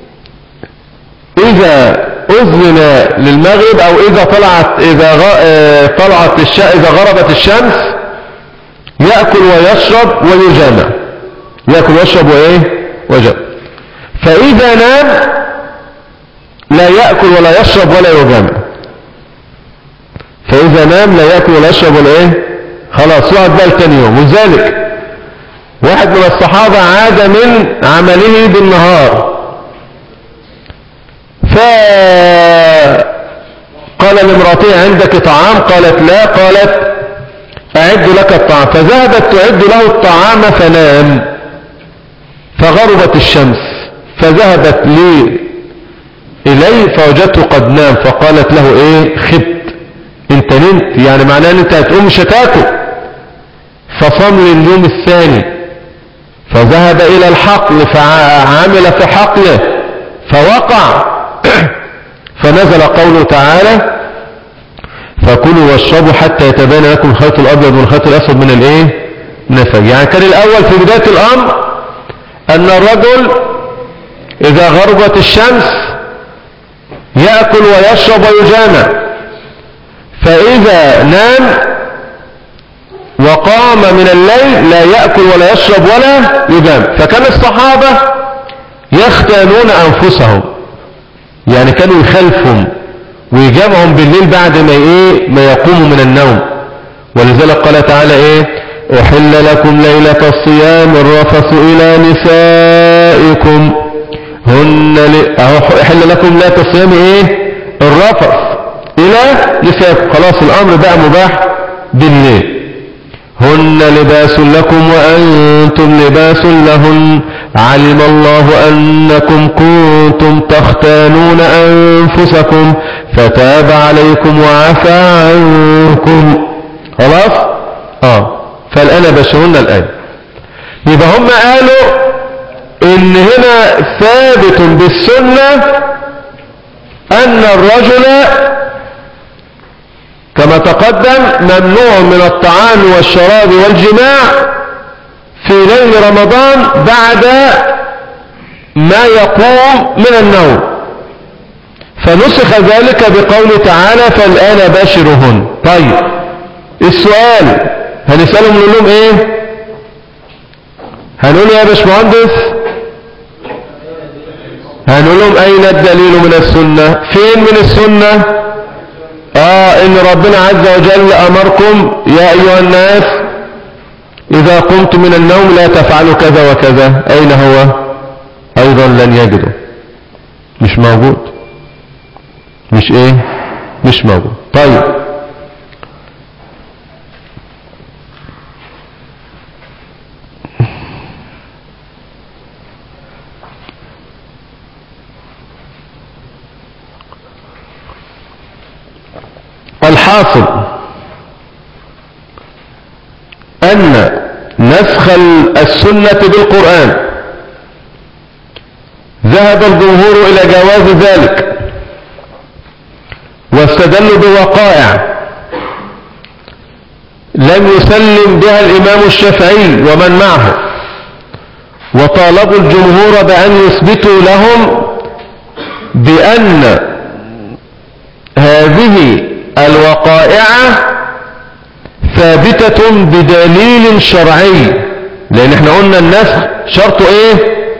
اذا اذن للمغرب او اذا طلعت اذا غ... آه، طلعت الش... اذا غربت الشمس يأكل ويشرب ويجامع يأكل ويشرب وايه ويجامع فاذا نام لا يأكل ولا يشرب ولا يجامع فاذا نام لا يأكل ولا يشرب ولا ايه خلاص يقعد بقى تاني يوم ولذلك واحد من الصحابة عاد من عمله بالنهار فقال لامرأته عندك طعام قالت لا قالت أعد لك الطعام فذهبت تعد له الطعام فنام فغربت الشمس فذهبت لي إليه فوجدته قد نام فقالت له ايه خبت انت نمت يعني معناه ان انت هتقوم مش هتاكل فصام لليوم الثاني فذهب الى الحقل فعمل في حقله فوقع فنزل قوله تعالى فكلوا واشربوا حتى يتبين لكم الخيط الابيض والخيط الاسود من الايه من الفجر يعني كان الاول في بداية الامر ان الرجل اذا غربت الشمس يأكل ويشرب ويجامع فاذا نام وقام من الليل لا يأكل ولا يشرب ولا يجامع فكان الصحابة يختانون أنفسهم يعني كانوا يخلفهم ويجامعهم بالليل بعد ما ايه ما يقوموا من النوم ولذلك قال تعالى ايه احل لكم ليلة الصيام الرفث الى نسائكم هن ل... اهو احل لكم ليلة الصيام ايه الرفث الى نسائكم خلاص الامر بقى مباح بالليل هن لباس لكم وأنتم لباس لهن علم الله أنكم كنتم تختانون أنفسكم فتاب عليكم وعفى عنكم خلاص اه فالآن بشرون الآن يبقى هم قالوا ان هنا ثابت بالسنة أن الرجل كما تقدم ممنوع من الطعام والشراب والجماع في ليل رمضان بعد ما يقوم من النوم فنسخ ذلك بقوله تعالى فالآن باشرهن طيب السؤال هنسألهم نقول لهم ايه هنقول يا باشمهندس هنقول لهم اين الدليل من السنة فين من السنة اه ان ربنا عز وجل امركم يا ايها الناس اذا قمت من النوم لا تفعلوا كذا وكذا اين هو ايضا لن يجدوا مش موجود مش ايه مش موجود طيب الحاصل أن نسخ السنة بالقرآن ذهب الجمهور إلى جواز ذلك واستدلوا بوقائع لم يسلم بها الإمام الشافعي ومن معه وطالبوا الجمهور بأن يثبتوا لهم بأن هذه الوقائع ثابتة بدليل شرعي لان احنا قلنا النسخ شرطه ايه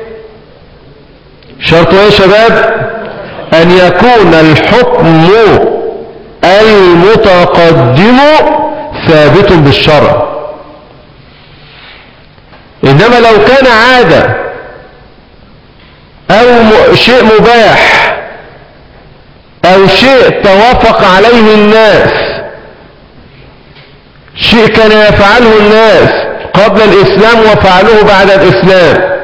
شرطه ايه يا شباب ان يكون الحكم المتقدم ثابت بالشرع انما لو كان عادة او شيء مباح او شيء توافق عليه الناس شيء كان يفعله الناس قبل الاسلام وفعله بعد الاسلام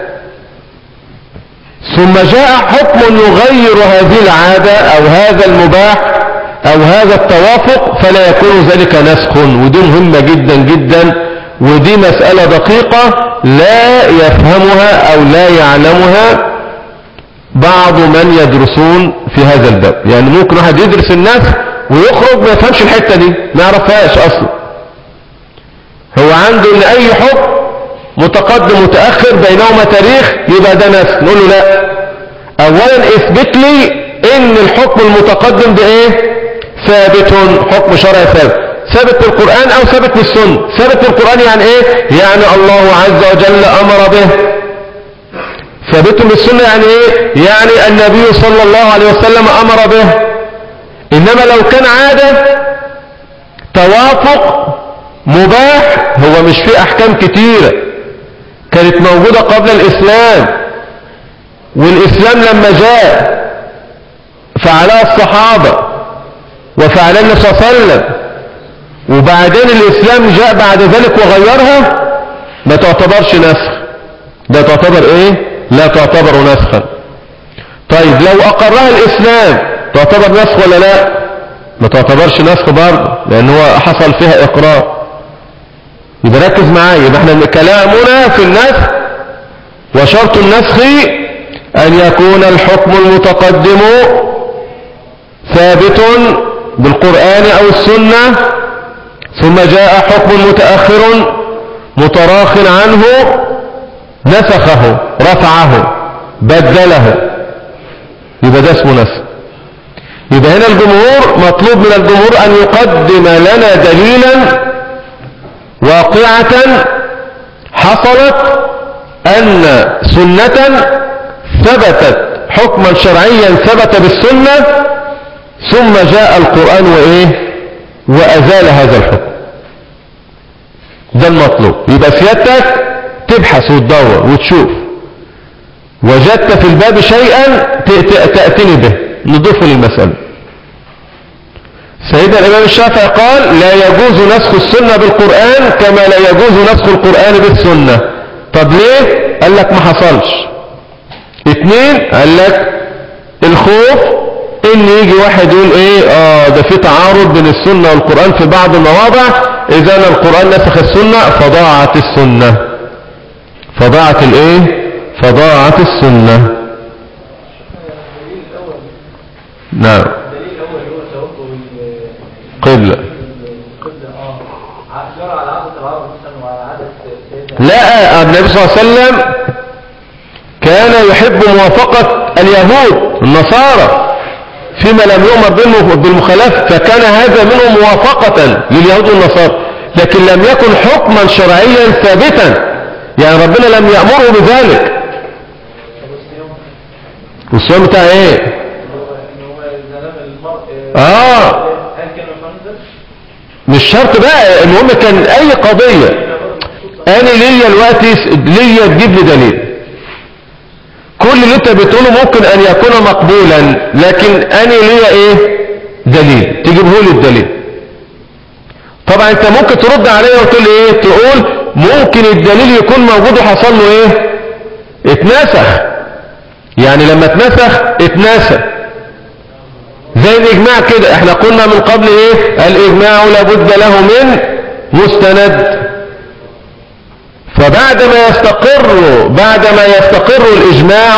ثم جاء حكم يغير هذه العادة او هذا المباح او هذا التوافق فلا يكون ذلك نسخ ودي مهمة جدا جدا ودي مسألة دقيقة لا يفهمها او لا يعلمها بعض من يدرسون في هذا الباب يعني ممكن واحد يدرس الناس ويخرج ما يفهمش الحتة دي ما يعرفهاش اصلا هو عنده ان اي حكم متقدم متأخر بينهما تاريخ يبقى ده ناس نقول له لا اولا اثبت لي ان الحكم المتقدم ده ايه ثابت حكم شرعي ثابت ثابت بالقرآن او ثابت بالسنة ثابت بالقرآن يعني ايه يعني الله عز وجل امر به ثابت بالسنة يعني ايه يعني النبي صلى الله عليه وسلم امر به انما لو كان عادة توافق مباح هو مش فيه احكام كتيرة كانت موجودة قبل الاسلام والاسلام لما جاء فعلها الصحابة وفعلها النبي صلى الله عليه وسلم وبعدين الاسلام جاء بعد ذلك وغيرها ما تعتبرش نسخ ده تعتبر ايه لا تعتبر نسخا طيب لو اقرها الاسلام تعتبر نسخ ولا لا ما تعتبرش نسخ برضه لان هو حصل فيها اقرار يبقى ركز معايا يبقى احنا كلامنا في النسخ وشرط النسخ ان يكون الحكم المتقدم ثابت بالقرآن او السنة ثم جاء حكم متأخر متراخ عنه نسخه رفعه بدله يبقى ده اسمه نسخ يبقى هنا الجمهور مطلوب من الجمهور أن يقدم لنا دليلا واقعة حصلت أن سنة ثبتت حكما شرعيا ثبت بالسنة ثم جاء القرآن وإيه وأزال هذا الحكم ده المطلوب يبقى سيادتك تبحث وتدور وتشوف وجدت في الباب شيئا تأتني به نضيفه للمسألة سيدنا الإمام الشافعي قال لا يجوز نسخ السنة بالقرآن كما لا يجوز نسخ القرآن بالسنة طب ليه قال لك ما حصلش اتنين قال لك الخوف ان يجي واحد يقول ايه اه ده في تعارض بين السنة والقرآن في بعض المواضع اذا القرآن نسخ السنة فضاعت السنة فضاعت الايه فضاعت السنة نعم الدليل هو اللي هو توجه ال- قبلة القبلة اه ع- شرع على عادة العرب مثلا وعلى عادة سيدنا لا النبي صلى الله عليه وسلم كان يحب موافقة اليهود النصارى فيما لم يؤمر بالم- بالمخالفة فكان هذا منه موافقة لليهود والنصارى لكن لم يكن حكما شرعيا ثابتا يعني ربنا لم يأمره بذلك طب الصيام والصيام بتاع ايه اللي هو ان هو اذا نام المرء آه. هل كان خنزر؟ مش شرط بقى المهم كان اي قضية انا ليا الوقت ليا تجيب لي دليل كل اللي انت بتقوله ممكن ان يكون مقبولا لكن انا ليا ايه دليل تجيبه لي الدليل طبعا انت ممكن ترد عليا وتقول لي ايه تقول ممكن الدليل يكون موجود وحصل له ايه اتنسخ يعني لما اتنسخ اتنسخ زي الاجماع كده احنا قلنا من قبل ايه الاجماع لابد له من مستند فبعد ما يستقر بعد ما يستقر الاجماع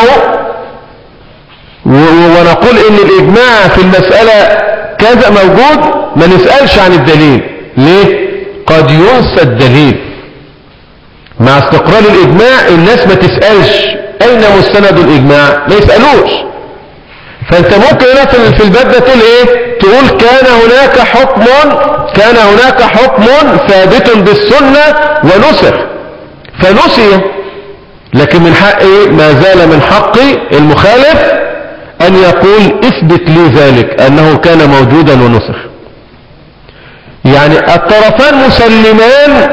و- و- ونقول ان الاجماع في المسألة كذا موجود ما نسألش عن الدليل ليه قد ينسى الدليل مع استقرار الاجماع الناس ما تسألش اين مستند الاجماع ما يسألوش فانت ممكن هنا في في الباب ده تقول ايه تقول كان هناك حكم كان هناك حكم ثابت بالسنة ونسخ فنسي لكن من حق إيه؟ ما زال من حق المخالف ان يقول اثبت لي ذلك انه كان موجودا ونسخ يعني الطرفان مسلمان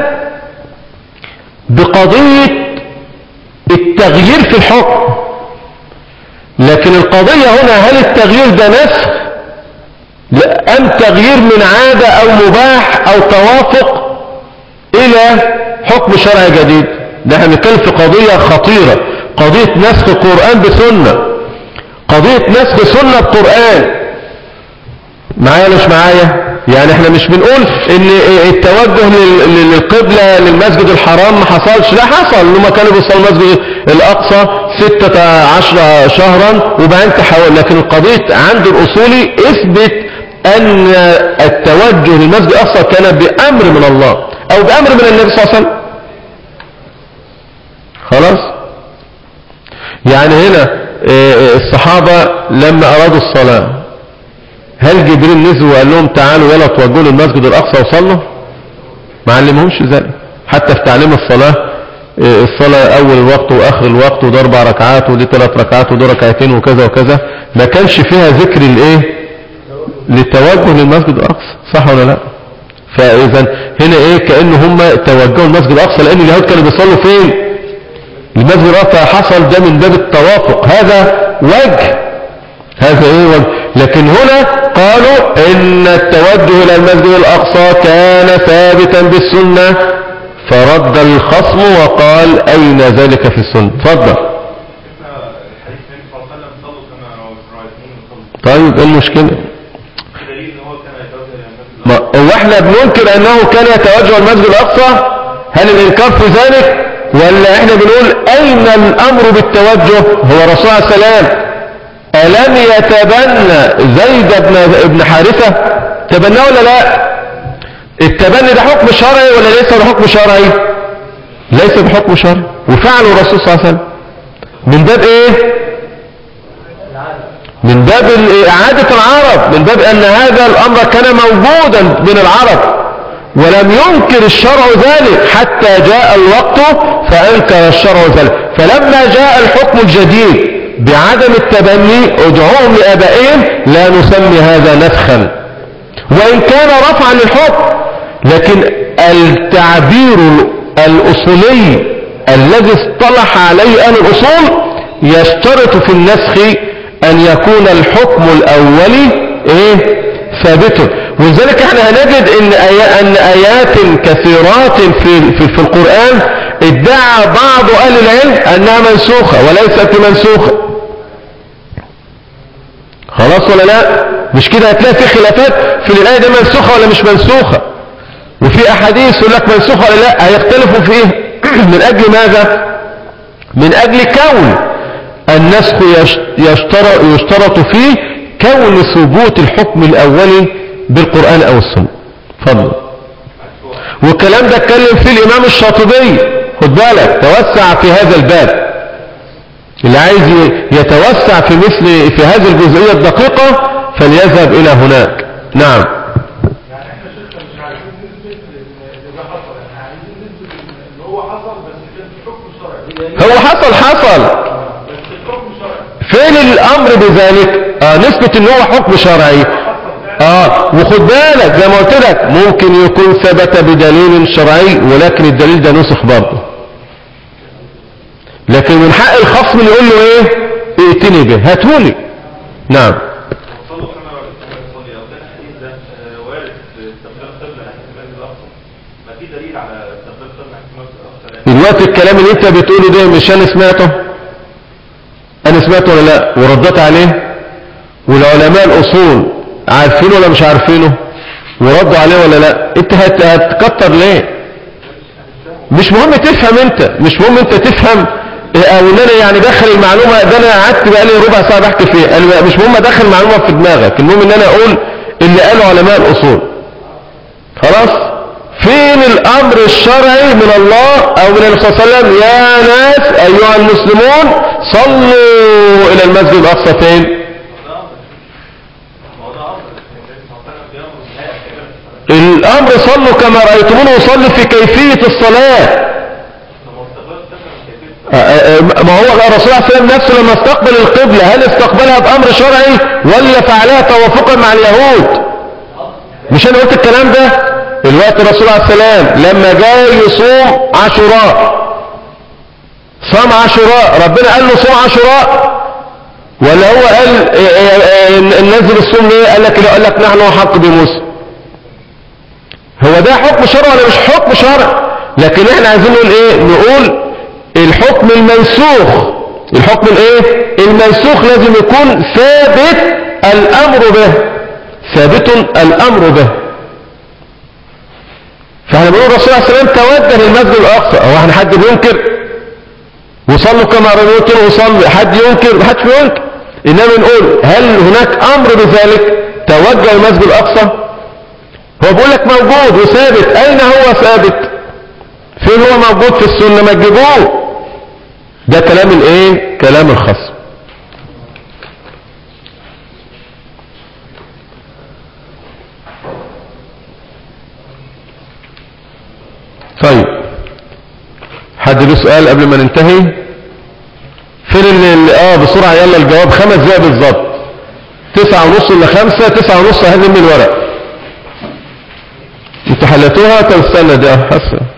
بقضية التغيير في الحكم لكن القضية هنا هل التغيير ده نسخ لا، أم تغيير من عادة أو مباح أو توافق إلى حكم شرعي جديد ده احنا بنتكلم في قضية خطيرة قضية نسخ قرآن بسنة قضية نسخ سنة بقرآن معايا مش معايا يعني احنا مش بنقول ان التوجه لل- لل- للقبلة للمسجد الحرام ما حصلش لا حصل لما كانوا بيصلوا المسجد الاقصى ستة عشر شهرا وبعدين تحول لكن القضية عند الاصولي اثبت ان التوجه للمسجد الاقصى كان بامر من الله او بامر من النبي صلى الله عليه وسلم خلاص يعني هنا آه، الصحابة لما ارادوا الصلاة هل جبريل نزل وقال لهم تعالوا يلا توجهوا للمسجد الاقصى وصلوا ما علمهمش ذلك حتى في تعليم الصلاة إيه، الصلاة اول الوقت واخر الوقت وده اربع ركعات ودي ثلاث ركعات وده ركعتين وكذا وكذا ما كانش فيها ذكر الايه للتوجه للمسجد الاقصى صح ولا لا فاذا هنا ايه كأن هم توجهوا المسجد الاقصى لان اليهود كانوا بيصلوا فين المسجد الاقصى حصل ده من باب التوافق هذا وجه هذا ايه وجه لكن هنا قالوا ان التوجه الى المسجد الاقصى كان ثابتا بالسنة فرد الخصم وقال اين ذلك في السنة تفضل الحديث النبي صلى الله عليه وسلم صلوا كما رأيتمون صلوا طيب ايه المشكلة بدليل ان هو كان يتوجه الى المسجد ما هو احنا بننكر انه كان يتوجه المسجد الاقصى هل الانكار في ذلك ولا احنا بنقول اين الامر بالتوجه هو رسول الله صلى الله عليه وسلم الم يتبنى زيد بن ابن حارثة تبناه ولا لا التبني ده حكم شرعي ولا ليس بحكم شرعي ليس بحكم شرعي وفعله الرسول صلى الله عليه وسلم من باب ايه من باب ال- إعادة العرب من باب أن هذا الأمر كان موجودا بين العرب ولم ينكر الشرع ذلك حتى جاء الوقت فأنكر الشرع ذلك فلما جاء الحكم الجديد بعدم التبني ادعوهم لآبائهم لا نسمي هذا نسخا وإن كان رفعا للحكم لكن التعبير الأصولي الذي اصطلح عليه أهل الأصول يشترط في النسخ أن يكون الحكم الأولي إيه ثابتا ولذلك احنا هنجد ان, آي... أن آيات كثيرات في, في, في القرآن ادعى بعض أهل العلم أنها منسوخة وليست منسوخة خلاص ولا لا مش كده هتلاقي في خلافات في الآية دي منسوخة ولا مش منسوخة وفي أحاديث يقول لك منسوخة ولا لا هيختلفوا في إيه من أجل ماذا من أجل كون النسخ يش- يشترط, يشترط فيه كون ثبوت الحكم الاولي بالقرآن او السنة اتفضل والكلام ده اتكلم فيه الامام الشاطبي خد بالك توسع في هذا الباب اللي عايز ي- يتوسع في مثل في هذه الجزئية الدقيقة فليذهب الى هناك نعم يعني احنا شفنا مش عايزين نثبت ان ده حصل احنا عايزين نثبت ان هو حصل بس كان في حكم شرعي هو حصل حصل بس الحكم شرعي فين الامر بذلك اه نثبت ان هو حكم شرعي اه وخد بالك زي ما قلت لك ممكن يكون ثبت بدليل شرعي ولكن الدليل ده نسخ برضه لكن من حق الخصم يقول له ايه ائتني به هاتولي نعم صلوا كما صلي او كان الحديث ده آه، وارد استقبال القبله ناحيه المسجد الاقصى ما في دليل على استقبال القبله ناحيه المسجد الاقصى لان دلوقتي الكلام اللي انت بتقوله ده مش انا سمعته انا سمعته ولا لا وردت عليه والعلماء الاصول عارفينه ولا مش عارفينه وردوا عليه ولا لا انت هت- هتكتر ليه مش مهم تفهم انت مش مهم انت تفهم اه، او ان انا يعني دخل المعلومه ده انا قعدت بقالي ربع ساعه بحكي فيه انا مش مهم ادخل معلومه في دماغك المهم ان انا اقول اللي قاله علماء الاصول خلاص فين الامر الشرعي من الله او من النبي صلى الله عليه وسلم يا ناس ايها المسلمون صلوا الى المسجد الاقصى فين هو ده امر النبي صلى الله عليه وسلم بيامر بنهايه كبيره الامر صلوا كما رايتموني اصلي في كيفيه الصلاه لما استقبال القبله من كيفيه آه، آه، ما هو الرسول عليه السلام نفسه لما استقبل القبلة هل استقبلها بأمر شرعي ولا فعلها توافقا مع اليهود مش انا قلت الكلام ده الوقت الرسول عليه السلام لما جاء يصوم عاشوراء صام عاشوراء ربنا قال له صوم عاشوراء ولا هو قال آه، آه، آه، ننزل الصوم ليه قال لك لا قال لك نحن حق بموسى هو ده حكم شرعي ولا مش حكم شرعي لكن احنا عايزين نقول ايه نقول الحكم المنسوخ الحكم الايه المنسوخ لازم يكون ثابت الامر به ثابت الامر به فاحنا بنقول الرسول عليه السلام توجه للمسجد الاقصى هو احنا حد بينكر وصلوا كما رأيتم وصلوا حد ينكر حد ينكر انما نقول هل هناك امر بذلك توجه المسجد الاقصى هو بيقول لك موجود وثابت اين هو ثابت فين هو موجود في السنة ما تجيبوه ده كلام الايه كلام الخصم طيب حد له سؤال قبل ما ننتهي فين اللي اللي- اه بسرعة يلا الجواب خمس دقايق بالظبط تسعة ونص ولا خمسة تسعة ونص هذه من الورق انتوا حلتوها طب استنى ده حسن